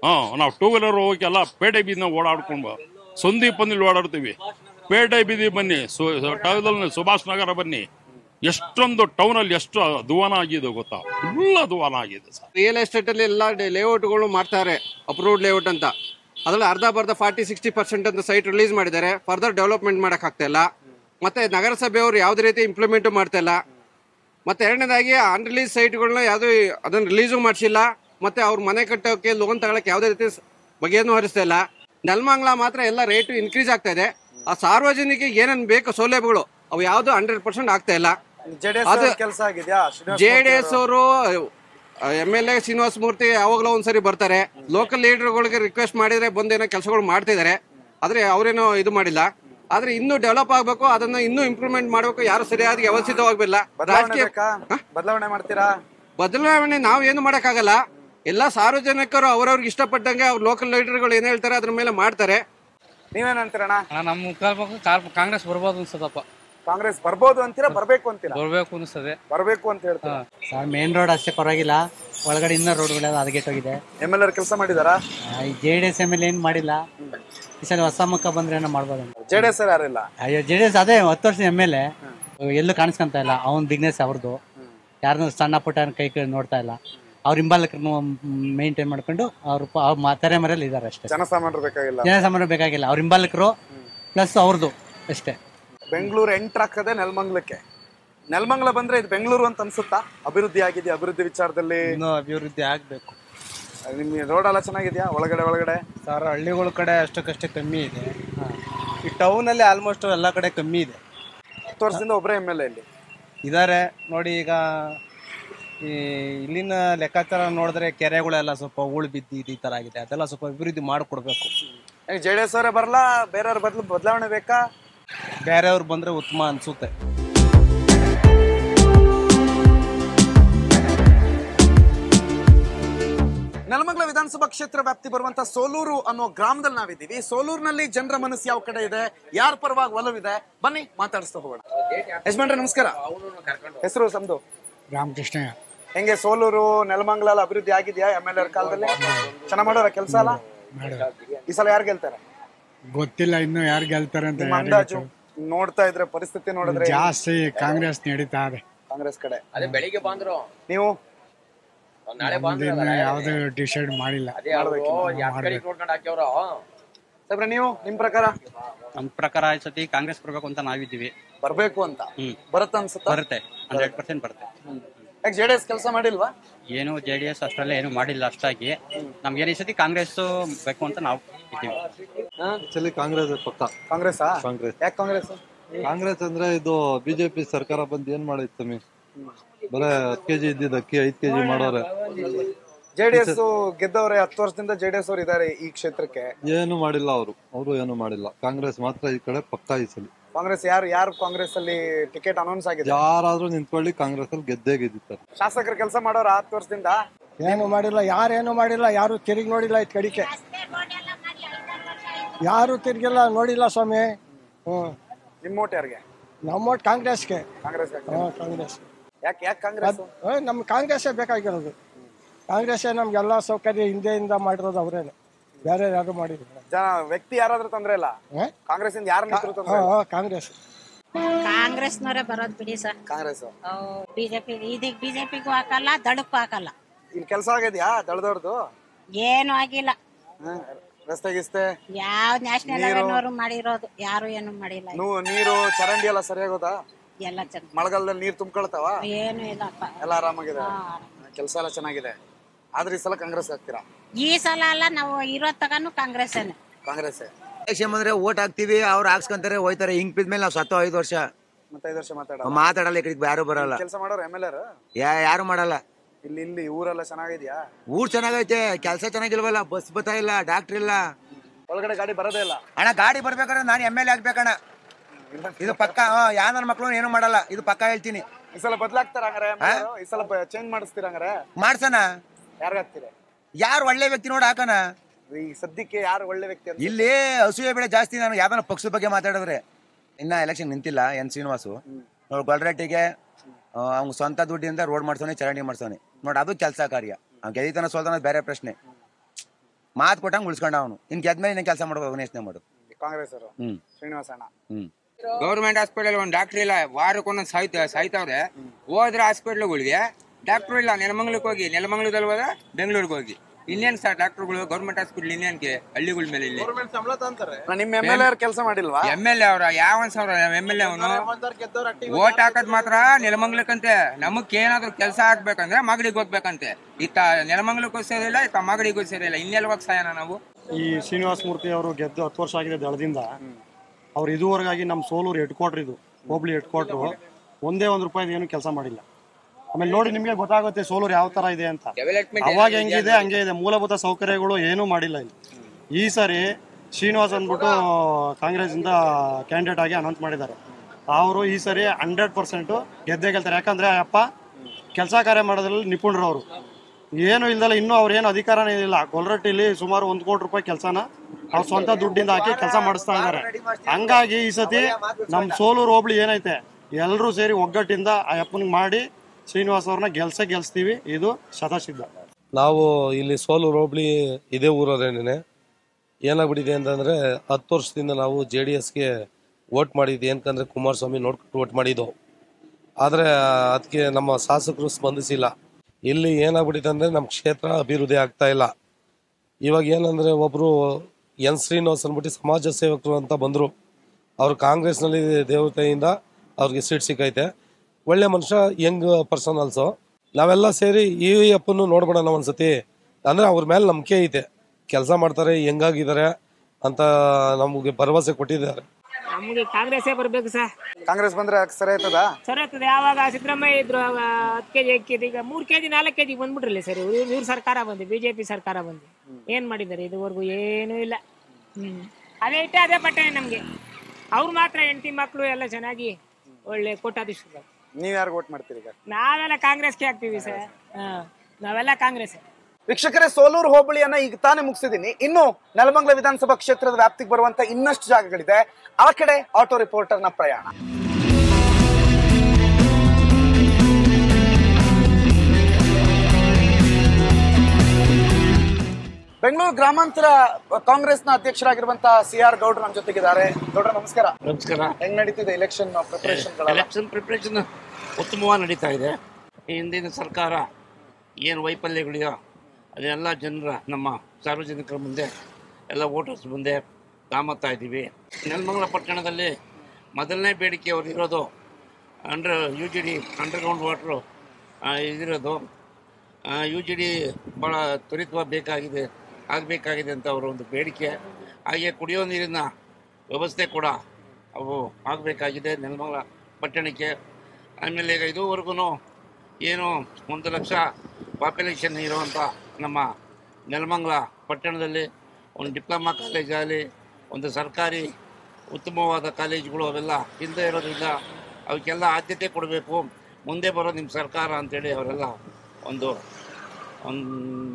ಹಾ ನಾವು ಟೂ ವೀಲರ್ ಹೋಗಕ್ಕೆಲ್ಲ ಪೇಟೆ ಬೀದಿನ ಓಡಾಡ್ಕೊಂಡು ಸಂದಿ ಪಂದಿಲ್ ಓಡಾಡ್ತೀವಿ ಪೇಟೆ ಬೀದಿ ಬನ್ನಿ ಸು ಟೌನಲ್ಲಿ ಸುಭಾಷ್ ನಗರ ಬನ್ನಿ ಎಷ್ಟೊಂದು ಟೌನಲ್ಲಿ ಎಷ್ಟು ದುವಾನ ಆಗಿದೆ ಗೊತ್ತಾ ಫುಲ್ ದುವಾನ ಆಗಿದೆ ಸರ್ ರಿಯಲ್ ಎಸ್ಟೇಟ್ ಅಲ್ಲಿ ಎಲ್ಲ ಲೇಔಟ್ಗಳು ಮಾಡ್ತಾರೆ ಅಪ್ರೂವ್ಡ್ ಲೇಔಟ್ ಅಂತ ಅದ್ರಲ್ಲಿ ಅರ್ಧ ಬರ್ಧ ಫಾರ್ಟಿ ಸಿಕ್ಸ್ಟಿ ಪರ್ಸೆಂಟ್ ಅಂತ ಸೈಟ್ ರಿಲೀಸ್ ಮಾಡಿದ್ದಾರೆ ಫರ್ದರ್ ಡೆವಲಪ್ಮೆಂಟ್ ಮಾಡಕ್ ಆಗ್ತಾ ಇಲ್ಲ ಮತ್ತೆ ನಗರಸಭೆಯವರು ಯಾವುದೇ ರೀತಿ ಇಂಪ್ಲಿಮೆಂಟ್ ಮಾಡ್ತಾ ಇಲ್ಲ ಮತ್ತೆ ಎರಡನೇದಾಗಿ ಅನ್ರಿಲೀಸ್ ಸೈಟ್ಗಳನ್ನ ಯಾವುದು ಅದನ್ನ ರಿಲೀಸು ಮಾಡಿಸಿಲ್ಲ ಮತ್ತೆ ಅವ್ರ ಮನೆ ಕಟ್ಟೋಕೆ ಲೋನ್ ತಗೊಳಕ್ಕೆ ಯಾವುದೇ ರೀತಿ ಸ- ಬಗೆಯನ್ನು ಹರಿಸ್ತಾ ಇಲ್ಲ ನೆಲಮಂಗ್ಲ ಮಾತ್ರ ಎಲ್ಲ ರೇಟು ಇನ್ಕ್ರೀಸ್ ಆಗ್ತಾ ಇದೆ ಆ ಸಾರ್ವಜನಿಕರಿಗೆ ಏನೇನು ಬೇಕು ಸೌಲಭ್ಯಗಳು ಅವು ಯಾವುದು ಹಂಡ್ರೆಡ್ ಪರ್ಸೆಂಟ್ ಆಗ್ತಾ ಇಲ್ಲ ಜೆಡಿಎಸ್ ಅದು- ಕೆಲಸ ಆಗಿದ್ಯಾ Srinivas J Murthy D S ಅವರು? ಅವರು M L A Srinivasa Murthy ಯಾವಾಗಲೂ ಒಂದ್ಸರಿ ಬರ್ತಾರೆ ಲೋಕಲ್ ಲೀಡರ್ಗಳಿಗೆ ರಿಕ್ವೆಸ್ಟ್ ಮಾಡಿದ್ರೆ ಬಂದು ಏನೋ ಕೆಲಸಗಳು ಮಾಡ್ತಿದ್ದಾರೆ ಆದ್ರೆ ಅವರೇನೋ ಇದು ಮಾಡಿಲ್ಲ ಆದ್ರೆ ಇನ್ನೂ ಡೆವಲಪ್ ಆಗಬೇಕು ಅದನ್ನ ಇನ್ನೂ ಇಂಪ್ರೂವ್ಮೆಂಟ್ ಮಾಡಬೇಕು ಯಾರು ಸರಿಯಾದ ವ್ಯವಸ್ಥಿತವಾಗಲಿಲ್ಲ ಬದಲಾವಣೆ ರಾಜಕೀಯ ಬೇಕಾ ಬದಲಾವಣೆ ಮಾಡ್ತೀರಾ ಬದಲಾವಣೆ ನಾವು ಏನು ಮಾಡೋಕ್ಕಾಗಲ್ಲ ಎಲ್ಲ ಸಾರ್ವಜನಿಕರು ಅವ್ರವ್ರಿಗೆ ಇಷ್ಟಪಟ್ಟಂಗೆ ಅವ್ರ ಲೋಕಲ್ ಲೀಡರ್ಗಳು ಏನ್ ಹೇಳ್ತಾರೆ ಅದ್ರ ಮೇಲೆ ಮಾಡ್ತಾರೆ ನೀವೇನ್ ಅಂತೀರಣ್ಣ ನಮ್ಮ ಕಾಂಗ್ರೆಸ್ ಬರ್ಬೋದು ಅನ್ಸದಪ್ಪ ಕಾಂಗ್ರೆಸ್ ಬರ್ಬೋದು ಅಂತೀರಾ ಬರ್ಬೇಕು ಅಂತೀರಾ ಬರ್ಬೇಕು ಅನಿಸ್ತದೆ ಬರ್ಬೇಕು ಅಂತ ಹೇಳ್ತೀರಾ ಸರ್ ಮೇನ್ ರೋಡ್ ಅಷ್ಟೇ ಪರವಾಗಿಲ್ಲ ಒಳಗಡೆ ಇನ್ನೂ ರೋಡ್ಗಳೆಲ್ಲ ಹದಗೆಟ್ಟೋಗಿದೆ ಎಮ್ ಎಲ್ ಆರ್ ಕೆಲಸ ಮಾಡಿದಾರಾ ಈ J D S M L ಏನು ಮಾಡಿಲ್ಲ ಈ ಸಲ ಹೊಸ ಮುಖ ಬಂದ್ರೆ ಏನೋ ಮಾಡ್ಬೋದು ಅಂತ ಜೆಡಿಎಸ್ ಯಾರಿಲ್ಲ ಅಯ್ಯೋ ಜೆ ಡಿ ಎಸ್ ಅದೇ ಹತ್ತು ವರ್ಷದ ಎಮ್ ಎಲ್ ಎ ಎಲ್ಲೂ ಕಾಣಿಸ್ಕೊಂತ ಇಲ್ಲ ಅವನ್ ಬಿಗ್ನೆಸ್ ಅವ್ರದ್ದು ಯಾರನ್ನೂ ಸಣ್ಣ ಪುಟ್ಟ ಕೈ ಕೈ ನೋಡ್ತಾ ಇಲ್ಲ ಅವ್ರ ಹಿಂಬಾಲಕರನ್ನು ಮೇಂಟೈನ್ ಮಾಡ್ಕೊಂಡು ಅವ್ರ ಪ- ಅವ್ರ ಮ- ತೆರೆ ಮರೆಯಲ್ಲಿ ಇದ್ದಾರೆ ಅಷ್ಟೇ ಜನಸಾಮಾನ್ಯರು ಬೇಕಾಗಿಲ್ಲ ಜನಸಾಮಾನ್ಯ ಬೇಕಾಗಿಲ್ಲ ಅವ್ರ ಹಿಂಬಾಲಕರು ಪ್ಲಸ್ ಅವ್ರದ್ದು ಅಷ್ಟೇ ಬೆಂಗಳೂರು ಎಂಟರ್ ಹಾಕದೆ ನೆಲಮಂಗ್ಲಕ್ಕೆ ನೆಲಮಂಗ್ಲ ಬಂದ್ರೆ ಇದು ಬೆಂಗಳೂರು ಅಂತ ಅನ್ಸುತ್ತಾ ಅಭಿವೃದ್ಧಿ ಆಗಿದೆಯಾ ಅಭಿವೃದ್ಧಿ ವಿಚಾರದಲ್ಲಿ ಇನ್ನೂ ಅಭಿವೃದ್ಧಿ ಆಗ್ಬೇಕು ನಿಮ್ಗೆ ರೋಡ್ ಎಲ್ಲ ಚೆನ್ನಾಗಿದ್ಯಾ ಒಳಗಡೆ ಒಳಗಡೆ ಸರ್ ಹಳ್ಳಿಗಳ ಕಡೆ ಅಷ್ಟಕ್ಕಷ್ಟೇ ಕಮ್ಮಿ ಇದೆ ಈ ಟೌನ್ ಅಲ್ಲಿ ಆಲ್ಮೋಸ್ಟ್ ಎಲ್ಲ ಕಡೆ ಕಮ್ಮಿ ಇದೆ ಹತ್ತು ವರ್ಷದಿಂದ ಒಬ್ಬರೇ ಎಮ್ ಎಲ್ ಎ ಇಲ್ಲಿ ಇದಾರೆ ನೋಡಿ ಈಗ ಈ ಇಲ್ಲಿನ ಲೆಕ್ಕಾಚಾರ ನೋಡಿದ್ರೆ ಕೆರೆಗಳೆಲ್ಲ ಸ್ವಲ್ಪ ಹೂಳು ಬಿದ್ದು ಈ ತರ ಆಗಿದೆ ಅದೆಲ್ಲ ಸ್ವಲ್ಪ ಅಭಿವೃದ್ಧಿ ಮಾಡಿಕೊಡ್ಬೇಕು ಜೆ ಡಿ ಎಸ್ ಅವರೇ ಬರಲ್ಲ ಬೇರೆಯವ್ರ ಬದಲು ಬದಲಾವಣೆ ಬೇಕಾ ಬೇರೆಯವ್ರು ಬಂದ್ರೆ ಉತ್ತಮ ಅನ್ಸುತ್ತೆ ನೆಲಮಂಗಲ ವಿಧಾನಸಭಾ ಕ್ಷೇತ್ರ ವ್ಯಾಪ್ತಿ ಬರುವಂತ ಸೋಲೂರು ಅನ್ನೋ ಗ್ರಾಮದಲ್ಲಿ ನಾವಿದ್ದೀವಿ ಸೋಲೂರಿನಲ್ಲಿ ಜನರ ಮನಸ್ಸು ಯಾವ ಕಡೆ ಇದೆ ಯಾರ ಪರವಾಗಿ ಒಲವಿದೆ ಬನ್ನಿ ಮಾತಾಡಿಸ್ತಾ ಹೋಗೋಣ ಯಜಮಾನ್ರೆ ನಮಸ್ಕಾರ ಹೆಸರು ಸಮದು ರಾಮಕೃಷ್ಣ ಹೆಂಗೆ ಸೋಲೂರು ನೆಲಮಂಗಲ ಎಲ್ಲ ಅಭಿವೃದ್ಧಿ ಆಗಿದ್ಯಾ ಎಮ್ ಎಲ್ ಎರ್ ಕಾಲದಲ್ಲಿ ಚೆನ್ನಾಗ್ ಮಾಡೋರ ಕೆಲಸ ಅಲ್ಲ ಈ ಸಲ ಯಾರು ಗೆಲ್ತಾರೆ ಗೊತ್ತಿಲ್ಲ ಇನ್ನು ಯಾರು ಗೆಲ್ತಾರೆ ಅಂತ ನಿಮ್ಮ ಅಂದಾಜು ನೋಡ್ತಾ ಇದ್ರೆ ಪರಿಸ್ಥಿತಿ ನೋಡಿದ್ರೆ ಜಾಸ್ತಿ ಕಾಂಗ್ರೆಸ್ ನಡೀತಾ ಇದೆ ಕಾಂಗ್ರೆಸ್ ಕಡೆ ಅದೇ ಬೆಳಿಗ್ಗೆ ಬಂದ್ರು ನೀವು ನಾಳೆ ಯಾವ್ದು ಡಿಸೈಡ್ ಮಾಡಿಲ್ಲ ಮಾಡ್ಬೇಕು ಕಡೆ ನೋಡ್ಕೊಂಡು ಹಾಕ್ಯವ್ರು ಸಾಬ್ರೆ ನೀವು ನಿಮ್ ಪ್ರಕಾರ ನಮ್ಮ ಪ್ರಕಾರ ಈ ಸತಿ ಕಾಂಗ್ರೆಸ್ ಬರ್ಬೇಕು ಅಂತ ನಾವಿದ್ದೀವಿ ಬರ್ಬೇಕು ಅಂತ ಹ್ಮ್. ಬರುತ್ತ ಅನ್ಸುತ್ತಾ ಬರುತ್ತೆ ಹಂಡ್ರೆಡ್ ಪರ್ಸೆಂಟ್ ಬರುತ್ತೆ ಯಾಕೆ ಜೆ ಡಿ ಎಸ್ ಕೆಲಸ ಮಾಡಿಲ್ವಾ ಏನು ಜೆ ಡಿ ಎಸ್ ಅಷ್ಟರಲ್ಲೇ ಏನು ಮಾಡಿಲ್ಲ ಅಷ್ಟಾಗಿ ನಮ್ಗೇನು ಈ ಸತಿ ಕಾಂಗ್ರೆಸ್ ಬೇಕು ಅಂತ ನಾವು ಇದ್ದೀವಿ ಆಕ್ಚುಲಿ ಕಾಂಗ್ರೆಸ್ ಪಕ್ಕ ಕಾಂಗ್ರೆಸ್ ಕಾಂಗ್ರೆಸ್ ಯಾಕೆ ಕಾಂಗ್ರೆಸ್ ಕಾಂಗ್ರೆಸ್ ಅಂದ್ರೆ ಇದು ಬಿಜೆಪಿ ಸರ್ಕಾರ ಬಂದ್ ಏನ್ ಮಾಡೈತ್ ಸ್ವಾಮಿ ಬರೇ ಹತ್ತು ಕೆಜಿ ಇದ್ದಿದ್ದು ಅಕ್ಕಿ ಐದ್ ಕೆಜಿ ಮಾಡೋರೆ ಜೆಡಿಎಸ್ ಗೆದ್ದವ್ರೆ ಹತ್ತು ವರ್ಷದಿಂದ ಜೆಡಿಎಸ್ ಅವ್ರು ಇದಾರೆ ಈ ಕ್ಷೇತ್ರಕ್ಕೆ ಏನು ಮಾಡಿಲ್ಲ ಅವರು ಅವರು ಏನು ಮಾಡಿಲ್ಲ ಕಾಂಗ್ರೆಸ್ ಮಾತ್ರ ಈ ಕಡೆ ಪಕ್ಕ ಈ ಸಲ ಕಾಂಗ್ರೆಸ್ ಯಾರು ಯಾರು ಕಾಂಗ್ರೆಸ್ ಅಲ್ಲಿ ಟಿಕೆಟ್ ಅನೌನ್ಸ್ ಆಗಿದೆ ಯಾರಾದ್ರೂ ನಿಂತ್ಕೊಳ್ಳಿ ಕಾಂಗ್ರೆಸ್ ಅಲ್ಲಿ ಗೆದ್ದೇ ಗೆದ್ದಿರ್ತಾರೆ ಶಾಸಕರು ಕೆಲಸ ಮಾಡೋರ ಹತ್ತು ವರ್ಷದಿಂದ ಏನು ಮಾಡಿಲ್ಲ ಯಾರೇನು ಮಾಡಿಲ್ಲ ಯಾರು ತಿರುಗಿ ನೋಡಿಲ್ಲ ಇದ್ ಕಡಿಕೆ ಯಾರು ತಿರ್ಗಿಲ್ಲ ನೋಡಿಲ್ಲ ಸ್ವಾಮಿ ಹ್ಮ್ ನಿಮ್ಮ ಓಟ್ ಯಾರಿಗೆ ನಮ್ಮ ಒಟ್ಟು ಕಾಂಗ್ರೆಸ್ಗೆ ಕಾಂಗ್ರೆಸ್ ಹ್ಮ್, ಕಾಂಗ್ರೆಸ್ ಯಾಕೆ ಯಾಕೆ ಕಾಂಗ್ರೆಸ್ ಹ್ಮ್, ನಮ್ ಕಾಂಗ್ರೆಸ್ಸೇ ಬೇಕಾಗಿರೋದು ಕಾಂಗ್ರೆಸ್ಸೇ ನಮ್ಗೆಲ್ಲ ಸೌಕರ್ಯ ಹಿಂದೆಯಿಂದ ಮಾಡಿರೋದು ಅವರೇನೆ ಬೇರೆ ಯಾರು ಮಾಡಿಲ್ಲ ಜನ ವ್ಯಕ್ತಿ ಯಾರಾದ್ರೂ ತೊಂದ್ರೆ ಇಲ್ಲ ಹ್ಮ್? ಕಾಂಗ್ರೆಸ್ ಇಂದ ಯಾರು ನಿಂತರು ತೊಂದ್ರೆ ಹ್ಮ್, ಇಲ್ಲ ಹ್ಮ್, ಕಾಂಗ್ರೆಸ್ ಕಾಂಗ್ರೆಸ್ನವರೇ ಬರೋದು ಬಿಡಿ ಸರ್ ಕಾಂಗ್ರೆಸ್ ಬಿಜೆಪಿ ಇದೀಗ ಬಿಜೆಪಿಗೂ ಹಾಕಲ್ಲ ದಳಕ್ಕೂ ಹಾಕಲ್ಲ ಇಲ್ಲಿ ಕೆಲಸ ಆಗಿದ್ಯಾ ದಳದವ್ರದ್ದು ಏನು ಆಗಿಲ್ಲ ರಸ್ತೆ ಗಿಸ್ತೆ ಯಾವ ನ್ಯಾಷನಲ್ ನೀರು- ಲೆವೆಲ್ನವರು ಮಾಡಿರೋದು ಯಾರು ಏನು ಮಾಡಿಲ್ಲ ನೂ- ನೀರು ಚರಂಡಿ ಎಲ್ಲ ಸರಿಯಾಗೋದಾ ಎಲ್ಲ ಚೆನ್ನಾಗಿ ಮಳೆಗಾಲದಲ್ಲಿ ನೀರು ತುಂಬ್ಕೊಳ್ತಾವ ಏನು ಇಲ್ಲಪ್ಪ ಎಲ್ಲ ಆರಾಮಾಗಿದೆ ಕೆಲಸ ಎಲ್ಲ ಚೆನ್ನಾಗಿದೆ ಆದ್ರೆ ಈ ಸಲ ಕಾಂಗ್ರೆಸ್ ಹಾಕ್ತೀರಾ ಈ ಸಲ ಅಲ್ಲ ನಾವು ಇರೋ ತಗಾನು ಕಾಂಗ್ರೆಸ್ ಕಾಂಗ್ರೆಸ್ ಎಲೆಕ್ಷನ್ ಬಂದ್ರೆ ಓಟ್ ಹಾಕ್ತಿವಿ ಅವ್ರು ಹಾಕ್ಸ್ಕೊಂತಾರೆ ಹೋಯ್ತಾರೆ ಹಿಂಗ್ ಬಿದ್ಮೇಲೆ ನಾವು ಸತ್ತು ಐದು ವರ್ಷ ಮತ್ತೆ ಐದು ವರ್ಷ ಮಾತಾಡ ಮಾತಾಡಲ್ಲ ಈ ಕಡೆಗೆ ಯಾರು ಬರಲ್ಲ ಕೆಲಸ ಮಾಡೋರು ಎಮ್ ಎಲ್ ಯಾ- ಯಾರು ಮಾಡಲ್ಲ ಇಲ್ಲಿ ಇಲ್ಲಿ ಊರೆಲ್ಲ ಚೆನ್ನಾಗಿದ್ಯಾ ಊರ್ ಚೆನ್ನಾಗೈತೆ ಕೆಲಸ ಚೆನ್ನಾಗಿಲ್ವಲ್ಲ ಬಸ್ ಬತ್ತಾ ಇಲ್ಲ ಡಾಕ್ಟರ್ ಇಲ್ಲ ಒಳಗಡೆ ಗಾಡಿ ಬರೋದೇ ಇಲ್ಲ ಅಣ್ಣ ಗಾಡಿ ಬರ್ಬೇಕಾದ್ರೆ ನಾನು ಎಮ್ ಎಲ್ ಎ ಆಗ್ಬೇಕಣ್ಣ ಇದು ಪಕ್ಕ ಯಾ ನನ್ನ ಮಕ್ಳು ಏನು ಮಾಡಲ್ಲ ಇದು ಪಕ್ಕ ಹೇಳ್ತೀನಿ ಈ ಸಲ ಬದಲಾಗ್ತಾರ ಹಂಗಾರೆ MLA? ಈ ಸಲ ಚೇಂಜ್ ಮಾಡಿಸ್ತೀರ ಹಂಗಾರೆ ಮಾಡ್ಸಣ ಯಾರ್ಗ್ ಹಾಕ್ತೀರಿ ಯಾರು ಒಳ್ಳೆ ವ್ಯಕ್ತಿ ನೋಡಿ ಹಾಕಣ ಈ ಸದ್ಯಕ್ಕೆ ಯಾರು ಒಳ್ಳೆ ವ್ಯಕ್ತಿ ಅಂತ ಇಲ್ಲಿ ಅಸೂಯೆ ಬೆಳೆ ಜಾಸ್ತಿ ನಾನು ಯಾವ್ದಾನ ಪಕ್ಷದ ಬಗ್ಗೆ ಮಾತಾಡಿದ್ರೆ ಇನ್ನ ಎಲೆಕ್ಷನ್ ನಿಂತಿಲ್ಲ ಎನ್ ಶ್ರೀನಿವಾಸು ನೋಡಿ ಗೊಲ್ರೆಟ್ಟಿಗೆ ಅವ್ನ ಸ್ವಂತ ದುಡ್ಡಿಂದ ರೋಡ್ ಮಾಡ್ಸೋನೆ ಚರಂಡಿ ಮಾಡ್ಸೋನೆ ನೋಡಿ ಅದು ಕೆಲಸ ಕಾರ್ಯ ಅವ್ನು ಗೆದಿತಾನ ಸೋಲ್ತಾನ ಬೇರೆ ಪ್ರಶ್ನೆ ಮಾತು ಕೊಟ್ಟಂಗೆ ಉಳಿಸ್ಕೊಂಡ ಅವನು ಇನ್ ಗೆದ್ಮೇಲೆ ಇನ್ನೇನು ಕೆಲಸ ಮಾಡ್ಬೇಕು ಯೋಚನೆ ಮಾಡು ಕಾಂಗ್ರೆಸ್ ಅವರು ಹ್ಮ್ ಶ್ರೀನಿವಾಸ ಅಣ್ಣ ಹ್ಮ್ ಗೌರ್ಮೆಂಟ್ ಹಾಸ್ಪಿಟಲ್ ಒಂದು ಡಾಕ್ಟರ್ ಇಲ್ಲ ವಾರಕ್ಕೊಂದೊಂದು ಸಾಯ್ತ ಸಾಯ್ತಾವ್ರೆ ಹೋದ್ರೆ ಹಾಸ್ಪಿಟ್ಲ್ಗಳಿಗೆ ಡಾಕ್ಟರ್ ಇಲ್ಲ ನೆಲಮಂಗ್ಲಕ್ಕೆ ಹೋಗಿ ನೆಲಮಂಗ್ಲದಲ್ಲಿ ಹೋದ ಬೆಂಗಳೂರಿಗೆ ಹೋಗಿ ಇನ್ನೇನ್ ಸರ್ ಡಾಕ್ಟರ್ಗಳು ಗೌರ್ಮೆಂಟ್ ಹಾಸ್ಪಿಟಲ್ ಇನ್ನೇನ್ಗೆ ಹಳ್ಳಿಗಳ ಮೇಲೆ ಇಲ್ಲಿ ಗೌರ್ಮೆಂಟ್ ಸಂಬಳ ತಂತಾರೆ ನಿಮ್ ಎಮ್ ಎಲ್ ಎ ಕೆಲಸ ಮಾಡಿಲ್ವಾ ಎಮ್ ಎಲ್ ಎ ಅವ್ರ ಯಾವ ಸಾವಿರ ಎಮ್ ಎಲ್ ಎ ಅವನು ಗೆದ್ದವ್ರು ಅಟ್ಟಿ ಓಟ್ ಹಾಕದ್ ಮಾತ್ರ ನೆಲಮಂಗ್ಲಕ್ಕಂತೆ ನಮಗ್ ಏನಾದ್ರು ಕೆಲಸ ಆಗ್ಬೇಕಂದ್ರೆ ಮಗಡಿಗೆ ಹೋಗ್ಬೇಕಂತೆ ಇತ್ತ ನೆಲಮಂಗ್ಲಕ್ಕೂ ಸೇರಿಲ್ಲ ಇತ್ತ ಮಗಡಿಗೂ ಸೇರಿಲ್ಲ ಇನ್ನೆಲ್ಲ ಹೋಗ್ ಸಾಯನ ನಾವು ಈ ಶ್ರೀನಿವಾಸ ಮೂರ್ತಿ ಅವರು ಗೆದ್ದು ಹತ್ತು ವರ್ಷ ಆಗಿದೆ ದಳದಿಂದ ಅವ್ರು ಇದುವರೆಗಾಗಿ ನಮ್ಮ ಸೋಲೂರು ಹೆಡ್ ಕ್ವಾರ್ಟರ್ ಇದು ಹೋಬಳಿ ಹೆಡ್ ಕ್ವಾರ್ಟರ್ ಒಂದೇ ಒಂದು ರೂಪಾಯಿ ಏನು ಕೆಲಸ ಮಾಡಿಲ್ಲ ಆಮೇಲೆ ನೋಡಿ ನಿಮಗೆ ಗೊತ್ತಾಗುತ್ತೆ ಸೋಲೂರು ಯಾವ ತರ ಇದೆ ಅಂತ ಡೆವಲಪ್ಮೆಂಟ್ ಅವಾಗ ಹೆಂಗಿದೆ ಹಂಗೆ ಇದೆ ಮೂಲಭೂತ ಸೌಕರ್ಯಗಳು ಏನೂ ಮಾಡಿಲ್ಲ ಇಲ್ಲಿ ಈ ಸರಿ ಶ್ರೀನಿವಾಸ್ ಅಂದ್ಬಿಟ್ಟು ಕಾಂಗ್ರೆಸ್ ಇಂದ ಕ್ಯಾಂಡಿಡೇಟ್ ಆಗಿ ಅನೌನ್ಸ್ ಮಾಡಿದ್ದಾರೆ ಅವರು ಈ ಸರಿ ಹಂಡ್ರೆಡ್ ಪರ್ಸೆಂಟ್ ಗೆದ್ದೇ ಗೆಲ್ತಾರೆ ಯಾಕಂದ್ರೆ ಆ ಅಪ್ಪ ಕೆಲಸ ಕಾರ್ಯ ಮಾಡೋದ್ರಲ್ಲಿ ನಿಪುಣರು ಅವರು ಏನು ಇಲ್ದಲ್ಲ ಇನ್ನೂ ಅವ್ರು ಏನು ಅಧಿಕಾರನೇ ಇಲ್ಲ ಗೊಲ್ರಟ್ಟಿಲಿ ಸುಮಾರು ಒಂದು ಕೋಟಿ ರೂಪಾಯಿ ಕೆಲಸನ ಅವ್ರ ಸ್ವಂತ ದುಡ್ಡಿಂದ ಹಾಕಿ ಕೆಲಸ ಮಾಡಿಸ್ತಾ ಇದ್ದಾರೆ ಹಂಗಾಗಿ ಈ ಸತಿ ನಮ್ಮ ಸೋಲೂರು ಹೋಬಳಿ ಏನೈತೆ ಎಲ್ಲರೂ ಸೇರಿ ಒಗ್ಗಟ್ಟಿಂದ ಆ ಅಪ್ಪನಿಗೆ ಮಾಡಿ ಶ್ರೀನಿವಾಸ್ ಅವ್ರನ್ನ ಗೆಲ್ಸೇ ಗೆಲ್ಸ್ತೀವಿ ಇದು ಶತಸಿದ್ಧ ನಾವು ಇಲ್ಲಿ ಸೋಲೂರು ಹೋಬಳಿ ಇದೇ ಊರಲ್ಲೇನೆ ಏನಾಗ್ಬಿಟ್ಟಿದೆ ಅಂತಂದ್ರೆ ಹತ್ತು ವರ್ಷದಿಂದ ನಾವು ಜೆ ಡಿ ಎಸ್ಗೆ ವೋಟ್ ಮಾಡಿದ್ವಿ ಏನಕಂದ್ರೆ ಕುಮಾರಸ್ವಾಮಿ ನೋಡ್ಕೊಂಡು ವೋಟ್ ಮಾಡಿದ್ದು ಆದರೆ ಅದಕ್ಕೆ ನಮ್ಮ ಶಾಸಕರು ಸ್ಪಂದಿಸಿಲ್ಲ ಇಲ್ಲಿ ಏನಾಗ್ಬಿಟ್ಟಿದೆ ಅಂದ್ರೆ ನಮ್ಮ ಕ್ಷೇತ್ರ ಅಭಿವೃದ್ಧಿ ಆಗ್ತಾ ಇಲ್ಲ ಇವಾಗ ಏನಂದ್ರೆ ಒಬ್ರು ಎನ್ ಶ್ರೀನಿವಾಸ್ ಅಂದ್ಬಿಟ್ಟು ಸಮಾಜ ಸೇವಕರು ಅಂತ ಬಂದರು ಅವರು ಕಾಂಗ್ರೆಸ್ನಲ್ಲಿ ದೇವತೆಯಿಂದ ಅವ್ರಿಗೆ ಸೀಟ್ ಸಿಕ್ಕೈತೆ ಒಳ್ಳೆ ಮನುಷ್ಯ ಯಂಗ್ ಪರ್ಸನ್ ಆಲ್ಸೋ ನಾವೆಲ್ಲ ಸೇರಿ ಈ ಅಪ್ಪನ್ನು ನೋಡ್ಬಿಡೋಣ ಒಂದ್ಸತಿ ಅಂದ್ರೆ ಅವ್ರ ಮೇಲೆ ನಂಬಿಕೆ ಐತೆ ಕೆಲಸ ಮಾಡ್ತಾರೆ ಹೆಂಗಾಗಿದ್ದಾರೆ ಅಂತ ನಮಗೆ ಭರವಸೆ ಕೊಟ್ಟಿದ್ದಾರೆ ನಮ್ಗೆ ಕಾಂಗ್ರೆಸ್ಸೇ ಬರ್ಬೇಕು ಸರ್ ಕಾಂಗ್ರೆಸ್ ಬಂದ್ರೆ ಸರಿ ಆಯ್ತದ ಸರಿ ಆಗ್ತದೆ ಯಾವಾಗ ಸಿದ್ದರಾಮಯ್ಯ ಇದ್ರು ಅವಾಗ ಹತ್ತು ಕೆಜಿ ಅಕ್ಕಿ ಈಗ ಮೂರ್ ಕೆಜಿ ನಾಲ್ಕು ಕೆಜಿ ಬಂದ್ಬಿಟ್ರಲ್ಲ ಸರ್ ಇವ್ರು ಇವ್ರ ಸರ್ಕಾರ ಬಂದು ಬಿಜೆಪಿ ಸರ್ಕಾರ ಬಂದು ಏನ್ ಮಾಡಿದ್ದಾರೆ ಇದುವರೆಗೂ ಏನೂ ಇಲ್ಲ ಹ್ಮ್ ಅದೇ ಇಟ್ಟೆ ಅದೇ ಪಟ್ಟೆ ನಮ್ಗೆ ಅವ್ರು ಮಾತ್ರ ಹೆಂಡತಿ ಮಕ್ಕಳು ಎಲ್ಲ ಚೆನ್ನಾಗಿ ಒಳ್ಳೆ ಕೋಟಾಧೀಶರು ನೀವ್ ಯಾರು ವೋಟ್ ಮಾಡ್ತೀರಿ ಈಗ ನಾವೆಲ್ಲ ಕಾಂಗ್ರೆಸ್ಗೆ ಹಾಕ್ತೀವಿ ಸರ್ ಹಾ ನಾವೆಲ್ಲ ಕಾಂಗ್ರೆಸ್ ವೀಕ್ಷಕರೇ ಸೋಲೂರು ಹೋಬಳಿಯನ್ನ ಈಗ ತಾನೇ ಮುಗಿಸಿದೀನಿ ಇನ್ನು ನೆಲಮಂಗಲ ವಿಧಾನಸಭಾ ಕ್ಷೇತ್ರದ ವ್ಯಾಪ್ತಿಗೆ ಬರುವಂತ ಇನ್ನಷ್ಟು ಜಾಗಗಳಿದೆ ಆ ಕಡೆ ಆಟೋ ರಿಪೋರ್ಟರ್ನ ಪ್ರಯಾಣ ಬೆಂಗಳೂರು ಗ್ರಾಮಾಂತರ ಕಾಂಗ್ರೆಸ್ನ ಅಧ್ಯಕ್ಷರಾಗಿರುವಂತಹ ಸಿ ಆರ್ ಗೌಡ್ರು ನಮ್ಮ ಜೊತೆಗಿದ್ದಾರೆ ಗೌಡ್ರ ನಮಸ್ಕಾರ ನಮಸ್ಕಾರ ಹೆಂಗ್ ನಡೀತಿದೆ ಎಲೆಕ್ಷನ್ ಪ್ರಿಪರೇಷನ್ ಎಲೆಕ್ಷನ್ ಪ್ರಿಪ್ರೇಷನ್ ಉತ್ತಮವಾಗಿ ನಡೀತಾ ಇದೆ ಈ ಹಿಂದಿನ ಸರ್ಕಾರ ಏನು ವೈಫಲ್ಯಗಳಿದೆಯೋ ಅದೆಲ್ಲ ಜನರ ನಮ್ಮ ಸಾರ್ವಜನಿಕರ ಮುಂದೆ ಎಲ್ಲ ವೋಟರ್ಸ್ ಮುಂದೆ ತಾಮತ್ತಾ ಇದ್ದೀವಿ ನೆಲಮಂಗಲ ಪಟ್ಟಣದಲ್ಲಿ ಮೊದಲನೇ ಬೇಡಿಕೆ ಅವ್ರು ಇರೋದು under U G D underground water ಇದಿರೋದು ಯು ಜಿ ಡಿ ಭಾಳ ತ್ವರಿತವಾಗಿ ಬೇಕಾಗಿದೆ ಆಗಬೇಕಾಗಿದೆ ಅಂತ ಅವರ ಒಂದು ಬೇಡಿಕೆ ಹಾಗೆ ಕುಡಿಯೋ ನೀರಿನ ವ್ಯವಸ್ಥೆ ಕೂಡ ಅವು ಆಗಬೇಕಾಗಿದೆ ನೆಲಮಂಗಲ ಪಟ್ಟಣಕ್ಕೆ ಆಮೇಲೆ ಈಗ ಇದುವರೆಗೂ ಏನು ಒಂದು ಲಕ್ಷ ಪಾಪ್ಯುಲೇಷನ್ ಇರುವಂಥ ನಮ್ಮ ನೆಲಮಂಗಲ ಪಟ್ಟಣದಲ್ಲಿ ಒಂದು ಡಿಪ್ಲೊಮಾ ಕಾಲೇಜ್ ಆಗಲಿ ಒಂದು ಸರ್ಕಾರಿ ಉತ್ತಮವಾದ ಕಾಲೇಜುಗಳು ಅವೆಲ್ಲ ಹಿಂದೆ ಇರೋದ್ರಿಂದ ಅವಕ್ಕೆಲ್ಲ ಆದ್ಯತೆ ಕೊಡಬೇಕು ಮುಂದೆ ಬರೋ ನಿಮ್ಮ ಸರ್ಕಾರ ಅಂತೇಳಿ ಅವರೆಲ್ಲ ಒಂದು ಒಂದು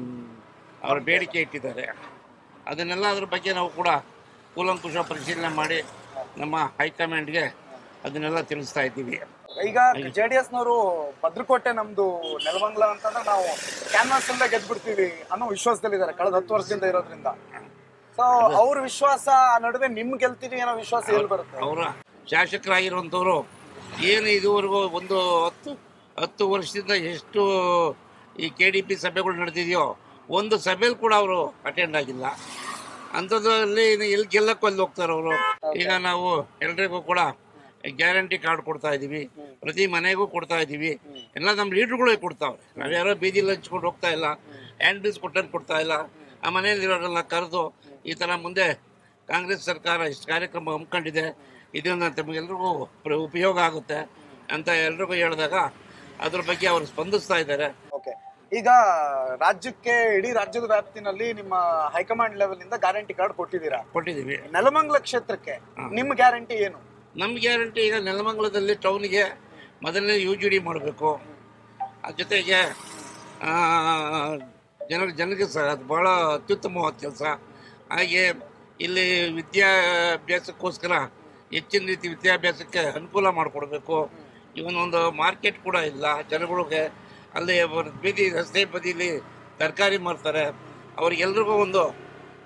ಅವರ ಬೇಡಿಕೆ ಇಟ್ಟಿದ್ದಾರೆ ಅದನ್ನೆಲ್ಲ ಅದ್ರ ಬಗ್ಗೆ ನಾವು ಕೂಡ ಕೂಲಂಕುಷ ಪರಿಶೀಲನೆ ಮಾಡಿ ನಮ್ಮ ಹೈಕಮಾಂಡ್ಗೆ ಅದನ್ನೆಲ್ಲ ತಿಳಿಸ್ತಾ ಇದ್ದೀವಿ ಈಗ ಜೆಡಿಎಸ್ ನವರು ಭದ್ರಕೋಟೆ ನಮ್ದು ನೆಲಮಂಗಲ ಅಂತಂದ್ರೆ ನಾವು ಕ್ಯಾನ್ವಾಸ್ ಅಲ್ಲೇ ಗೆದ್ಬಿಡ್ತೀವಿ ಅನ್ನೋ ವಿಶ್ವಾಸದಲ್ಲಿದ್ದಾರೆ ಕಳೆದ ಹತ್ತು ವರ್ಷದಿಂದ ಇರೋದ್ರಿಂದ ಸೊ ಅವ್ರ ವಿಶ್ವಾಸ ನಡುವೆ ನಿಮ್ ಗೆಲ್ತೀವಿ ಅನ್ನೋ ವಿಶ್ವಾಸ ಎಲ್ಲಿ ಬರುತ್ತೆ ಅವರ ಶಾಸಕರಾಗಿರುವಂಥವ್ರು ಏನು ಇದುವರೆಗೂ ಒಂದು ಹತ್ತು ಹತ್ತು ವರ್ಷದಿಂದ ಎಷ್ಟು ಈ ಕೆ ಡಿ ಪಿ ಸಭೆಗಳು ನಡೆದಿದೆಯೋ ಒಂದು ಸಭೆಯಲ್ಲಿ ಕೂಡ ಅವರು ಅಟೆಂಡ್ ಆಗಿಲ್ಲ ಅಂಥದ್ರಲ್ಲಿ ಇನ್ನು ಎಲ್ಲಿ ಗೆಲ್ಲಕ್ಕೂ ಅಲ್ಲಿ ಹೋಗ್ತಾರೆ ಅವರು ಈಗ ನಾವು ಎಲ್ರಿಗೂ ಕೂಡ ಗ್ಯಾರಂಟಿ ಕಾರ್ಡ್ ಕೊಡ್ತಾ ಇದ್ದೀವಿ ಪ್ರತಿ ಮನೆಗೂ ಕೊಡ್ತಾ ಇದ್ದೀವಿ ಎಲ್ಲ ನಮ್ಮ ಲೀಡ್ರುಗಳೇ ಕೊಡ್ತಾವ್ರೆ ನಾವು ಯಾರೋ ಬೀದಿಲಿ ಹಂಚ್ಕೊಂಡು ಹೋಗ್ತಾ ಇಲ್ಲ ಹ್ಯಾಂಡ್ ಬಿಲ್ಸ್ ಕೊಟ್ಟಂಗೆ ಕೊಡ್ತಾ ಇಲ್ಲ ಆ ಮನೆಯಲ್ಲಿರೋರೆಲ್ಲ ಕರೆದು ಈ ಥರ ಮುಂದೆ ಕಾಂಗ್ರೆಸ್ ಸರ್ಕಾರ ಇಷ್ಟು ಕಾರ್ಯಕ್ರಮ ಹಮ್ಮಿಕೊಂಡಿದೆ ಇದರಿಂದ ತಮಗೆಲ್ರಿಗೂ ಪ್ರ- ಉಪಯೋಗ ಆಗುತ್ತೆ ಅಂತ ಎಲ್ರಿಗೂ ಹೇಳಿದಾಗ ಅದ್ರ ಬಗ್ಗೆ ಅವರು ಸ್ಪಂದಿಸ್ತಾ ಇದ್ದಾರೆ ಓಕೆ ಈಗ ರಾಜ್ಯಕ್ಕೆ ಇಡೀ ರಾಜ್ಯದ ವ್ಯಾಪ್ತಿನಲ್ಲಿ ನಿಮ್ಮ ಹೈಕಮಾಂಡ್ ಲೆವೆಲ್ ಇಂದ ಗ್ಯಾರಂಟಿ ಕಾರ್ಡ್ ಕೊಟ್ಟಿದ್ದೀರಾ ಕೊಟ್ಟಿದ್ದೀವಿ ನೆಲಮಂಗಲ ಕ್ಷೇತ್ರಕ್ಕೆ ನಿಮ್ಮ ಗ್ಯಾರಂಟಿ ಏನು ನಮ್ಮ ಗ್ಯಾರಂಟಿ ಈಗ ನೆಲಮಂಗಲದಲ್ಲಿ ಟೌನ್ಗೆ ಮೊದಲನೇ ಯು ಜಿ ಡಿ ಮಾಡಬೇಕು ಅದ್ರ ಜೊತೆಗೆ ಆ, ಜನರ ಜನರಿಗೆ ಸಹ ಅದು ಭಾಳ ಅತ್ಯುತ್ತಮವಾದ ಕೆಲಸ ಹಾಗೆ ಇಲ್ಲಿ ವಿದ್ಯಾಭ್ಯಾಸಕ್ಕೋಸ್ಕರ ಹೆಚ್ಚಿನ ರೀತಿ ವಿದ್ಯಾಭ್ಯಾಸಕ್ಕೆ ಅನುಕೂಲ ಮಾಡಿಕೊಡ್ಬೇಕು ಇವನೊಂದು ಮಾರ್ಕೆಟ್ ಕೂಡ ಇಲ್ಲ ಜನಗಳಿಗೆ ಅಲ್ಲಿ ಅವ್ರ ಬೀದಿ ರಸ್ತೆ ಬದಿಲಿ ತರಕಾರಿ ಮಾರ್ತಾರೆ ಅವ್ರಿಗೆಲ್ರಿಗೂ ಒಂದು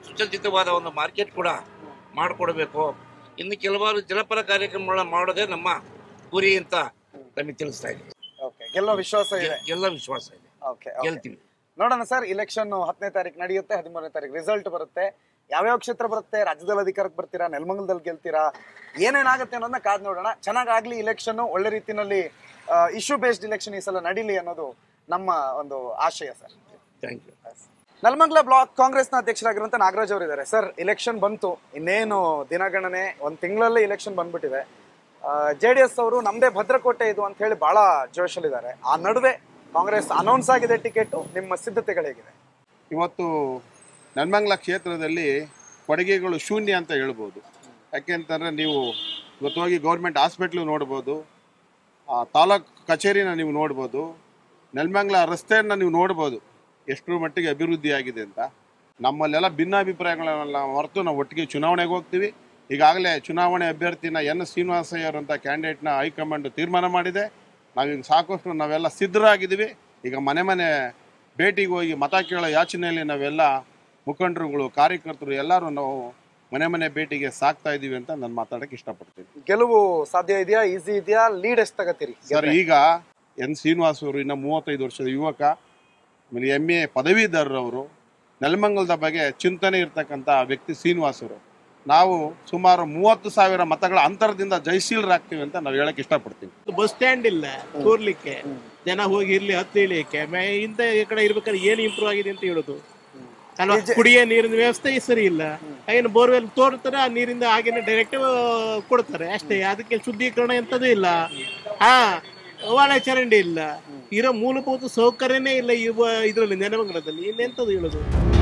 ಸುಸಜ್ಜಿತವಾದ ಒಂದು ಮಾರ್ಕೆಟ್ ಕೂಡ ಮಾಡಿಕೊಡ್ಬೇಕು ಇನ್ನು ಕೆಲವಾರು ಜನಪರ ಕಾರ್ಯಕ್ರಮಗಳನ್ನ ಮಾಡೋದೇ ನಮ್ಮ ಗುರಿ ಅಂತ ನಮಗೆ ತಿಳಿಸ್ತಾ ಇದೆ ಓಕೆ ಗೆಲ್ಲೋ ವಿಶ್ವಾಸ ಇದೆ ಎಲ್ಲ ವಿಶ್ವಾಸ ಇದೆ ಓಕೆ ಗೆಲ್ತೀವಿ ನೋಡೋಣ ಸರ್ ಇಲೆಕ್ಷನ್ ಹತ್ತನೇ ತಾರೀಕು ನಡೆಯುತ್ತೆ ಹದಿಮೂರನೇ ತಾರೀಕು ರಿಸಲ್ಟ್ ಬರುತ್ತೆ ಯಾವ್ಯಾವ ಕ್ಷೇತ್ರ ಬರುತ್ತೆ ರಾಜ್ಯದಲ್ಲಿ ಅಧಿಕಾರಕ್ಕೆ ಬರ್ತೀರಾ ನೆಲಮಂಗಲದಲ್ಲಿ ಗೆಲ್ತೀರಾ ಏನೇನಾಗುತ್ತೆ ಅನ್ನೋದನ್ನ ಕಾದ್ ನೋಡೋಣ ಚೆನ್ನಾಗಾಗ್ಲಿ ಇಲೆಕ್ಷನ್ ಒಳ್ಳೆ ರೀತಿನಲ್ಲಿ ಇಶ್ಯೂ ಬೇಸ್ಡ್ ಇಲೆಕ್ಷನ್ ಈ ಸಲ ನಡೀಲಿ ಅನ್ನೋದು ನಮ್ಮ ಒಂದು ಆಶಯ sir thank you Nelamangala block ಕಾಂಗ್ರೆಸ್ನ ಅಧ್ಯಕ್ಷರಾಗಿರುವಂತ ನಾಗರಾಜ್ ಅವರು ಇದ್ದಾರೆ ಸರ್ ಇಲೆಕ್ಷನ್ ಬಂತು ಇನ್ನೇನು ದಿನಗಣನೆ ಒಂದ್ ತಿಂಗಳಲ್ಲೇ ಇಲೆಕ್ಷನ್ ಬಂದ್ಬಿಟ್ಟಿದೆ ಜೆ ಡಿ ಎಸ್ ಅವರು ನಮ್ದೇ ಭದ್ರಕೋಟೆ ಇದು ಅಂತ ಹೇಳಿ ಬಹಳ ಜೋಶಲ್ಲಿದ್ದಾರೆ ಆ ನಡುವೆ ಕಾಂಗ್ರೆಸ್ ಅನೌನ್ಸ್ ಆಗಿದೆ ಟಿಕೆಟ್ ನಿಮ್ಮ ಸಿದ್ಧತೆಗಳು ಹೇಗಿದೆ ಇವತ್ತು ನೆಲಮಂಗಲ ಕ್ಷೇತ್ರದಲ್ಲಿ ಕೊಡುಗೆಗಳು ಶೂನ್ಯ ಅಂತ ಹೇಳ್ಬೋದು ಯಾಕೆಂತಂದರೆ ನೀವು ಇವತ್ತು ಹೋಗಿ ಗೌರ್ಮೆಂಟ್ ಹಾಸ್ಪಿಟ್ಲು ನೋಡ್ಬೋದು ಆ ತಾಲೂಕ್ ಕಚೇರಿನ ನೀವು ನೋಡ್ಬೋದು ನೆಲಮಂಗಲ ರಸ್ತೆಯನ್ನು ನೀವು ನೋಡ್ಬೋದು ಎಷ್ಟರ ಮಟ್ಟಿಗೆ ಅಭಿವೃದ್ಧಿ ಆಗಿದೆ ಅಂತ ನಮ್ಮಲ್ಲೆಲ್ಲ ಭಿನ್ನಾಭಿಪ್ರಾಯಗಳನ್ನೆಲ್ಲ ಹೊರತು ನಾವು ಒಟ್ಟಿಗೆ ಚುನಾವಣೆಗೆ ಹೋಗ್ತೀವಿ ಈಗಾಗಲೇ ಚುನಾವಣೆ ಅಭ್ಯರ್ಥಿನ ಎನ್ ಶ್ರೀನಿವಾಸಯ್ಯರು ಅಂತ ಕ್ಯಾಂಡಿಡೇಟ್ನ ಹೈಕಮಾಂಡ್ ತೀರ್ಮಾನ ಮಾಡಿದೆ ನಾವೀಗ ಸಾಕಷ್ಟು ನಾವೆಲ್ಲ ಸಿದ್ಧರಾಗಿದ್ದೀವಿ ಈಗ ಮನೆ ಮನೆ ಭೇಟಿಗೆ ಹೋಗಿ ಮತ ಕೇಳೋ ಯಾಚನೆಯಲ್ಲಿ ನಾವೆಲ್ಲ ಮುಖಂಡರುಗಳು ಕಾರ್ಯಕರ್ತರು ಎಲ್ಲರೂ ನಾವು ಮನೆ ಮನೆ ಭೇಟಿಗೆ ಸಾಕ್ತಾ ಇದ್ದೀವಿ ಅಂತ ನಾನು ಮಾತಾಡಕ್ಕೆ ಇಷ್ಟಪಡ್ತೀನಿ ಗೆಲುವು ಸಾಧ್ಯ ಇದೆಯಾ ಈಸಿ ಇದೆಯಾ ಲೀಡ್ ಎಷ್ಟು ತಗತ್ತೀರಿ ಸರ್ ಈಗ ಎನ್ ಶ್ರೀನಿವಾಸ್ ಅವರು ಇನ್ನು ಮೂವತ್ತೈದು ವರ್ಷದ ಯುವಕ ಆಮೇಲೆ ಎಮ್ ಎ ಪದವೀಧರರವರು ನೆಲಮಂಗಲದ ಬಗ್ಗೆ ಚಿಂತನೆ ಇರ್ತಕ್ಕಂಥ ವ್ಯಕ್ತಿ ಶ್ರೀನಿವಾಸ್ ಅವರು ನಾವು ಸುಮಾರು ಮೂವತ್ತು ಸಾವಿರ ಮತಗಳ ಅಂತರದಿಂದ ಜಯಶೀಲರಾಗ್ತೀವಿ ಅಂತ ನಾವು ಹೇಳಕ್ ಇಷ್ಟಪಡ್ತೀವಿ ಬಸ್ ಸ್ಟ್ಯಾಂಡ್ ಇಲ್ಲ ಕೂರ್ಲಿಕ್ಕೆ ಜನ ಹೋಗಿ ಇರ್ಲಿ ಹತ್ತು ಇಳಿಯಕ್ಕೆ ಮೇ ಇಂತ ಈ ಕಡೆ ಇರ್ಬೇಕಾದ್ರೆ ಏನು ಇಂಪ್ರೂವ್ ಆಗಿದೆ ಅಂತ ಹೇಳುದು ಅಲ್ವಾ ಕುಡಿಯೋ ನೀರಿನ ವ್ಯವಸ್ಥೆ ಸರಿ ಇಲ್ಲ ಏನು ಬೋರ್ವೆಲ್ ತೋರ್ತಾರೆ ಆ ನೀರಿಂದ ಹಾಗೇನೆ ಡೈರೆಕ್ಟ್ ಕೊಡ್ತಾರೆ ಅಷ್ಟೇ ಅದಕ್ಕೆ ಶುದ್ಧೀಕರಣ ಎಂತದೂ ಇಲ್ಲ ಹಾ ಒಳ ಚರಂಡಿ ಇಲ್ಲ ಇರೋ ಮೂಲಭೂತ ಸೌಕರ್ಯನೇ ಇಲ್ಲ ಇವ ಇದರಲ್ಲಿ ನೆನಮಂಗಲದಲ್ಲಿ ಇನ್ನೆಂತದ್ದು ಹೇಳುದು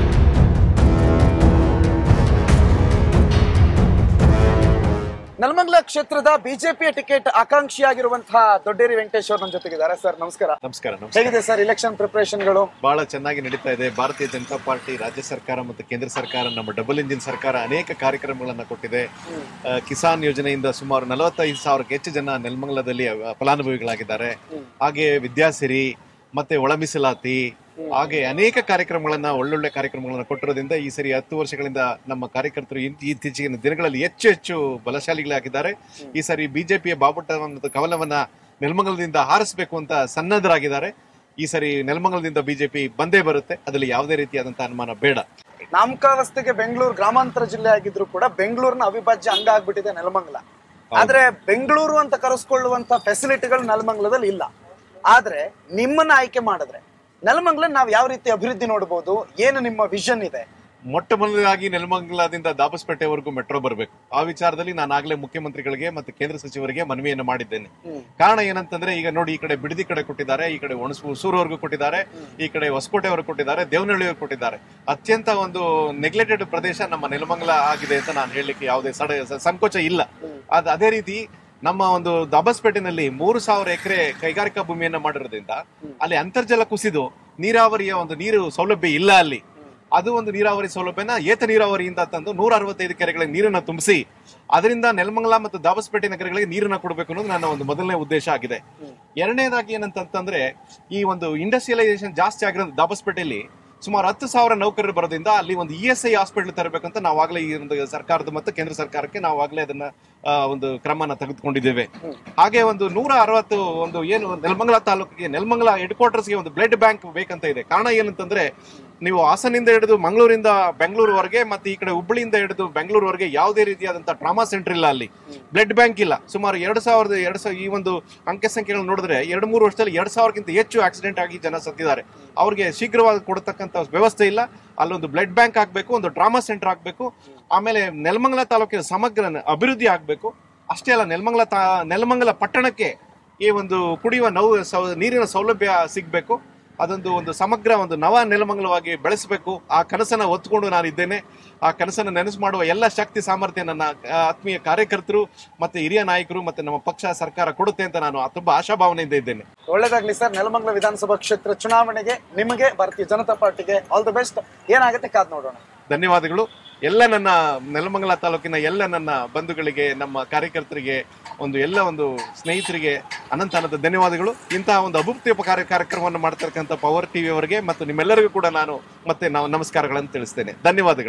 ನೆಲಮಂಗಲ ಕ್ಷೇತ್ರದ ಬಿಜೆಪಿಯ ಟಿಕೆಟ್ ಆಕಾಂಕ್ಷಿಯಾಗಿರುವಂತಹ ದೊಡ್ಡೇರಿ ವೆಂಕಟೇಶ್ ಅವರು ನಮ್ಮ ಜೊತೆಗಿದ್ದಾರೆ ಸರ್ ನಮಸ್ಕಾರ ನಮಸ್ಕಾರ ಹೇಗಿದೆ ಸರ್ ಇಲೆಕ್ಷನ್ ಪ್ರಿಪರೇಷನ್ಗಳು ಬಹಳ ಚೆನ್ನಾಗಿ ನಡೀತಾ ಇದೆ ಭಾರತೀಯ ಜನತಾ ಪಾರ್ಟಿ ರಾಜ್ಯ ಸರ್ಕಾರ ಮತ್ತು ಕೇಂದ್ರ ಸರ್ಕಾರ ನಮ್ಮ ಡಬಲ್ ಇಂಜಿನ್ ಸರ್ಕಾರ ಅನೇಕ ಕಾರ್ಯಕ್ರಮಗಳನ್ನ ಕೊಟ್ಟಿದೆ ಆ, ಕಿಸಾನ್ ಯೋಜನೆಯಿಂದ ಸುಮಾರು ನಲವತ್ತೈದು ಸಾವಿರಕ್ಕೆ ಹೆಚ್ಚು ಜನ ನೆಲಮಂಗಲದಲ್ಲಿ ಅಹ್, ಫಲಾನುಭವಿಗಳಾಗಿದ್ದಾರೆ ಹಾಗೆ ವಿದ್ಯಾಸಿರಿ ಮತ್ತೆ ಒಳ ಮೀಸಲಾತಿ ಹಾಗೆ ಅನೇಕ ಕಾರ್ಯಕ್ರಮಗಳನ್ನ ಒಳ್ಳೊಳ್ಳೆ ಕಾರ್ಯಕ್ರಮಗಳನ್ನ ಕೊಟ್ಟಿರೋದ್ರಿಂದ ಈ ಸರಿ ಹತ್ತು ವರ್ಷಗಳಿಂದ ನಮ್ಮ ಕಾರ್ಯಕರ್ತರು ಇನ್- ಇತ್ತೀಚಿನ ದಿನಗಳಲ್ಲಿ ಹೆಚ್ಚು ಹೆಚ್ಚು ಬಲಶಾಲಿಗಳಾಗಿದ್ದಾರೆ ಈ ಸರಿ ಬಿಜೆಪಿಯ ಬಾವುಟವನ್ನು ಕವಲವನ್ನ ನೆಲಮಂಗಲದಿಂದ ಹಾರಿಸಬೇಕು ಅಂತ ಸನ್ನದ್ಧರಾಗಿದ್ದಾರೆ ಈ ಸರಿ ನೆಲಮಂಗಲದಿಂದ ಬಿಜೆಪಿ ಬಂದೇ ಬರುತ್ತೆ ಅದರಲ್ಲಿ ಯಾವುದೇ ರೀತಿಯಾದಂತಹ ಅನುಮಾನ ಬೇಡ ನಾಮಕಾವಸ್ಥೆಗೆ ಬೆಂಗಳೂರು ಗ್ರಾಮಾಂತರ ಜಿಲ್ಲೆ ಆಗಿದ್ರು ಕೂಡ ಬೆಂಗಳೂರಿನ ಅವಿಭಾಜ್ಯ ಅಂಗ ಆಗ್ಬಿಟ್ಟಿದೆ ನೆಲಮಂಗಲ ಆದ್ರೆ ಬೆಂಗಳೂರು ಅಂತ ಕರೆಸ್ಕೊಳ್ಳುವಂತ ಫೆಸಿಲಿಟಿಗಳು ನೆಲಮಂಗಲದಲ್ಲಿ ಇಲ್ಲ ಆದ್ರೆ ನಿಮ್ಮನ್ನ ಆಯ್ಕೆ ಮಾಡಿದ್ರೆ ನೆಲಮಂಗಲ ನಾವ್ ಯಾವ ರೀತಿ ಅಭಿವೃದ್ಧಿ ನೋಡಬಹುದು ಏನು ನಿಮ್ಮ ವಿಷನ್ ಇದೆ ಮೊಟ್ಟ ಮೊದಲಾಗಿ ನೆಲಮಂಗಲದಿಂದ ದಾಬಸ್ಪೇಟೆವರೆಗೂ ಮೆಟ್ರೋ ಬರಬೇಕು ಆ ವಿಚಾರದಲ್ಲಿ ನಾನು ಆಗ್ಲೇ ಮುಖ್ಯಮಂತ್ರಿಗಳಿಗೆ ಮತ್ತು ಕೇಂದ್ರ ಸಚಿವರಿಗೆ ಮನವಿಯನ್ನು ಮಾಡಿದ್ದೇನೆ ಕಾರಣ ಏನಂತಂದ್ರೆ ಈಗ ನೋಡಿ ಈ ಕಡೆ ಬಿಡದಿ ಕಡೆ ಕೊಟ್ಟಿದ್ದಾರೆ ಈ ಕಡೆ ಒಣಸು ಹೊಸೂರುವರೆಗೂ ಕೊಟ್ಟಿದ್ದಾರೆ ಈ ಕಡೆ ಹೊಸಕೋಟೆವರೆಗೂ ಕೊಟ್ಟಿದ್ದಾರೆ ದೇವನಹಳ್ಳಿವರೆಗೂ ಕೊಟ್ಟಿದ್ದಾರೆ ಅತ್ಯಂತ ಒಂದು ನೆಗ್ಲೆಕ್ಟೆಡ್ ಪ್ರದೇಶ ನಮ್ಮ ನೆಲಮಂಗಲ ಆಗಿದೆ ಅಂತ ನಾನು ಹೇಳಲಿಕ್ಕೆ ಯಾವುದೇ ಸಡ ಸಂಕೋಚ ಇಲ್ಲ ಅದ್ ಅದೇ ರೀತಿ ನಮ್ಮ ಒಂದು ದಾಬಸ್ಪೇಟೆನಲ್ಲಿ ಮೂರು ಸಾವಿರ ಎಕರೆ ಕೈಗಾರಿಕಾ ಭೂಮಿಯನ್ನ ಮಾಡಿರೋದ್ರಿಂದ ಅಲ್ಲಿ ಅಂತರ್ಜಲ ಕುಸಿದು ನೀರಾವರಿಯ ಒಂದು ನೀರು ಸೌಲಭ್ಯ ಇಲ್ಲ ಅಲ್ಲಿ ಅದು ಒಂದು ನೀರಾವರಿ ಸೌಲಭ್ಯನ ಏತ ನೀರಾವರಿಯಿಂದ ತಂದು ನೂರ ಅರವತ್ತೈದು ಕೆರೆಗಳಿಗೆ ನೀರನ್ನ ತುಂಬಿಸಿ ಅದರಿಂದ ನೆಲಮಂಗಲ ಮತ್ತು ದಾಬಸ್ಪೇಟೆ ನಗರಗಳಿಗೆ ನೀರನ್ನ ಕೊಡಬೇಕು ಅನ್ನೋದು ನನ್ನ ಒಂದು ಮೊದಲನೇ ಉದ್ದೇಶ ಆಗಿದೆ ಎರಡನೇದಾಗಿ ಏನಂತಂದ್ರೆ ಈ ಒಂದು ಇಂಡಸ್ಟ್ರಿಯಲೈಸೇಷನ್ ಜಾಸ್ತಿ ಆಗಿರೋ ದಾಬಸ್ಪೇಟೆಯಲ್ಲಿ ಸುಮಾರು ಹತ್ತು ಸಾವಿರ ನೌಕರರು ಬರೋದ್ರಿಂದ ಅಲ್ಲಿ ಒಂದು ಇ ಎಸ್ ಐ ಹಾಸ್ಪಿಟಲ್ ತರಬೇಕಂತ ನಾವಾಗಲೇ ಈ ಒಂದು ಸರ್ಕಾರದ ಮತ್ತು ಕೇಂದ್ರ ಸರ್ಕಾರಕ್ಕೆ ನಾವಾಗಲೇ ಅದನ್ನ ಆ, ಒಂದು ಕ್ರಮನ ತೆಗೆದುಕೊಂಡಿದ್ದೇವೆ ಹಾಗೆ ಒಂದು ನೂರ ಅರವತ್ತು ಒಂದು ಏನು ನೆಲಮಂಗಲ ತಾಲೂಕಿಗೆ ನೆಲಮಂಗಲ ಹೆಡ್ ಕ್ವಾರ್ಟರ್ಸ್ಗೆ ಒಂದು ಬ್ಲಡ್ ಬ್ಯಾಂಕ್ ಬೇಕಂತ ಇದೆ ಕಾರಣ ಏನಂತಂದ್ರೆ ನೀವು ಹಾಸನಿಂದ ಹಿಡಿದು ಮಂಗಳೂರಿಂದ ಬೆಂಗಳೂರುವರೆಗೆ ಮತ್ತೆ ಈ ಕಡೆ ಹುಬ್ಬಳ್ಳಿಯಿಂದ ಹಿಡಿದು ಬೆಂಗಳೂರುವರೆಗೆ ಯಾವುದೇ ರೀತಿಯಾದಂತಹ ಟ್ರಾಮಾ ಸೆಂಟರ್ ಇಲ್ಲ ಅಲ್ಲಿ ಬ್ಲಡ್ ಬ್ಯಾಂಕ್ ಇಲ್ಲ ಸುಮಾರು ಎರಡು ಸಾವಿರದ ಎರಡು ಸಾವಿರ ಈ ಒಂದು ಅಂಕೆ ಸಂಖ್ಯೆಗಳು ನೋಡಿದ್ರೆ ಎರಡು ಮೂರು ವರ್ಷದಲ್ಲಿ ಎರಡು ಸಾವಿರಕ್ಕಿಂತ ಹೆಚ್ಚು ಆಕ್ಸಿಡೆಂಟ್ ಆಗಿ ಜನ ಸತ್ತಿದ್ದಾರೆ ಅವ್ರಿಗೆ ಶೀಘ್ರವಾಗಿ ಕೊಡತಕ್ಕಂತ ವ್ಯವಸ್ಥೆ ಇಲ್ಲ ಅಲ್ಲೊಂದು ಬ್ಲಡ್ ಬ್ಯಾಂಕ್ ಆಗ್ಬೇಕು ಒಂದು ಟ್ರಾಮಾ ಸೆಂಟರ್ ಆಗ್ಬೇಕು ಆಮೇಲೆ ನೆಲಮಂಗಲ ತಾಲೂಕಿನ ಸಮಗ್ರ ಅಭಿವೃದ್ಧಿ ಆಗ್ಬೇಕು ಅಷ್ಟೇ ಅಲ್ಲ ನೆಲಮಂಗಲ ತಾ ನೆಲಮಂಗಲ ಪಟ್ಟಣಕ್ಕೆ ಈ ಒಂದು ಕುಡಿಯುವ ನೌ ಸೌ- ನೀರಿನ ಸೌಲಭ್ಯ ಸಿಗ್ಬೇಕು ಅದೊಂದು ಒಂದು ಸಮಗ್ರ ಒಂದು ನವ ನೆಲಮಂಗಲವಾಗಿ ಬೆಳೆಸಬೇಕು ಆ ಕನಸನ್ನ ಹೊತ್ಕೊಂಡು ನಾನು ಇದ್ದೇನೆ ಆ ಕನಸನ್ನು ನೆನಸು ಮಾಡುವ ಎಲ್ಲ ಶಕ್ತಿ ಸಾಮರ್ಥ್ಯ ನನ್ನ ಆ, ಆತ್ಮೀಯ ಕಾರ್ಯಕರ್ತರು ಮತ್ತೆ ಹಿರಿಯ ನಾಯಕರು ಮತ್ತೆ ನಮ್ಮ ಪಕ್ಷ ಸರ್ಕಾರ ಕೊಡುತ್ತೆ ಅಂತ ನಾನು ತುಂಬಾ ಆಶಾಭಾವನೆಯಿಂದ ಇದ್ದೇನೆ ಒಳ್ಳೇದಾಗ್ಲಿ ಸರ್ ನೆಲಮಂಗಲ ವಿಧಾನಸಭಾ ಕ್ಷೇತ್ರ ಚುನಾವಣೆಗೆ ನಿಮಗೆ ಭಾರತೀಯ ಜನತಾ ಪಾರ್ಟಿಗೆ ಆಲ್ ದ ಬೆಸ್ಟ್ ಏನಾಗುತ್ತೆ ಕಾದ್ ನೋಡೋಣ ಧನ್ಯವಾದಗಳು ಎಲ್ಲ ನನ್ನ ನೆಲಮಂಗಲ ತಾಲೂಕಿನ ಎಲ್ಲ ನನ್ನ ಬಂಧುಗಳಿಗೆ ನಮ್ಮ ಕಾರ್ಯಕರ್ತರಿಗೆ ಒಂದು ಎಲ್ಲ ಒಂದು ಸ್ನೇಹಿತರಿಗೆ ಅನಂತ ಅನಂತ ಧನ್ಯವಾದಗಳು ಇಂತಹ ಒಂದು ಅಭೂಪ್ತಿಯಪ ಕಾರ್ಯಕ್ರಮವನ್ನು ಮಾಡ್ತಕ್ಕಂಥ ಪವರ್ ಟಿವಿ ಅವರಿಗೆ ಮತ್ತು ನಿಮ್ಮೆಲ್ಲರಿಗೂ ಕೂಡ ನಾನು ಮತ್ತೆ ನಾವು ನಮಸ್ಕಾರಗಳನ್ನು ತಿಳಿಸ್ತೇನೆ ಧನ್ಯವಾದಗಳು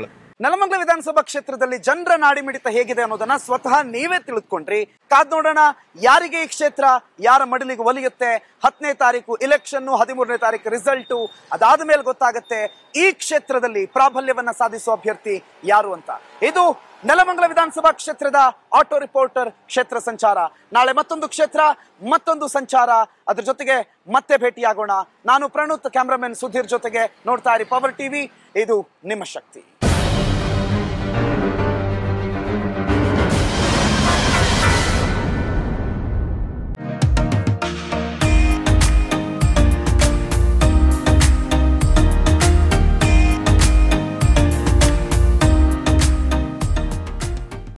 ನೆಲಮಂಗಲ ವಿಧಾನಸಭಾ ಕ್ಷೇತ್ರದಲ್ಲಿ ಜನರ ನಾಡಿಮಿಡಿತ ಹೇಗಿದೆ ಅನ್ನೋದನ್ನ ಸ್ವತಃ ನೀವೇ ತಿಳಿದುಕೊಂಡ್ರಿ ಕಾದ್ ನೋಡೋಣ ಯಾರಿಗೆ ಈ ಕ್ಷೇತ್ರ ಯಾರ ಮಡಿಲಿಗೆ ಒಲಿಯುತ್ತೆ ಹತ್ತನೇ ತಾರೀಕು ಇಲೆಕ್ಷನ್ ಹದಿಮೂರನೇ ತಾರೀಕು ರಿಸಲ್ಟು ಅದಾದ ಮೇಲೆ ಗೊತ್ತಾಗುತ್ತೆ ಈ ಕ್ಷೇತ್ರದಲ್ಲಿ ಪ್ರಾಬಲ್ಯವನ್ನ ಸಾಧಿಸುವ ಅಭ್ಯರ್ಥಿ ಯಾರು ಅಂತ ಇದು ನೆಲಮಂಗಲ ವಿಧಾನಸಭಾ ಕ್ಷೇತ್ರದ ಆಟೋ ರಿಪೋರ್ಟರ್ ಕ್ಷೇತ್ರ ಸಂಚಾರ ನಾಳೆ ಮತ್ತೊಂದು ಕ್ಷೇತ್ರ ಮತ್ತೊಂದು ಸಂಚಾರ ಅದ್ರ ಜೊತೆಗೆ ಮತ್ತೆ ಭೇಟಿಯಾಗೋಣ ನಾನು ಪ್ರಣುತ್ ಕ್ಯಾಮ್ರಾಮನ್ ಸುಧೀರ್ ಜೊತೆಗೆ ನೋಡ್ತಾ ಇರಿ ಪವರ್ ಟಿವಿ ಇದು ನಿಮ್ಮ ಶಕ್ತಿ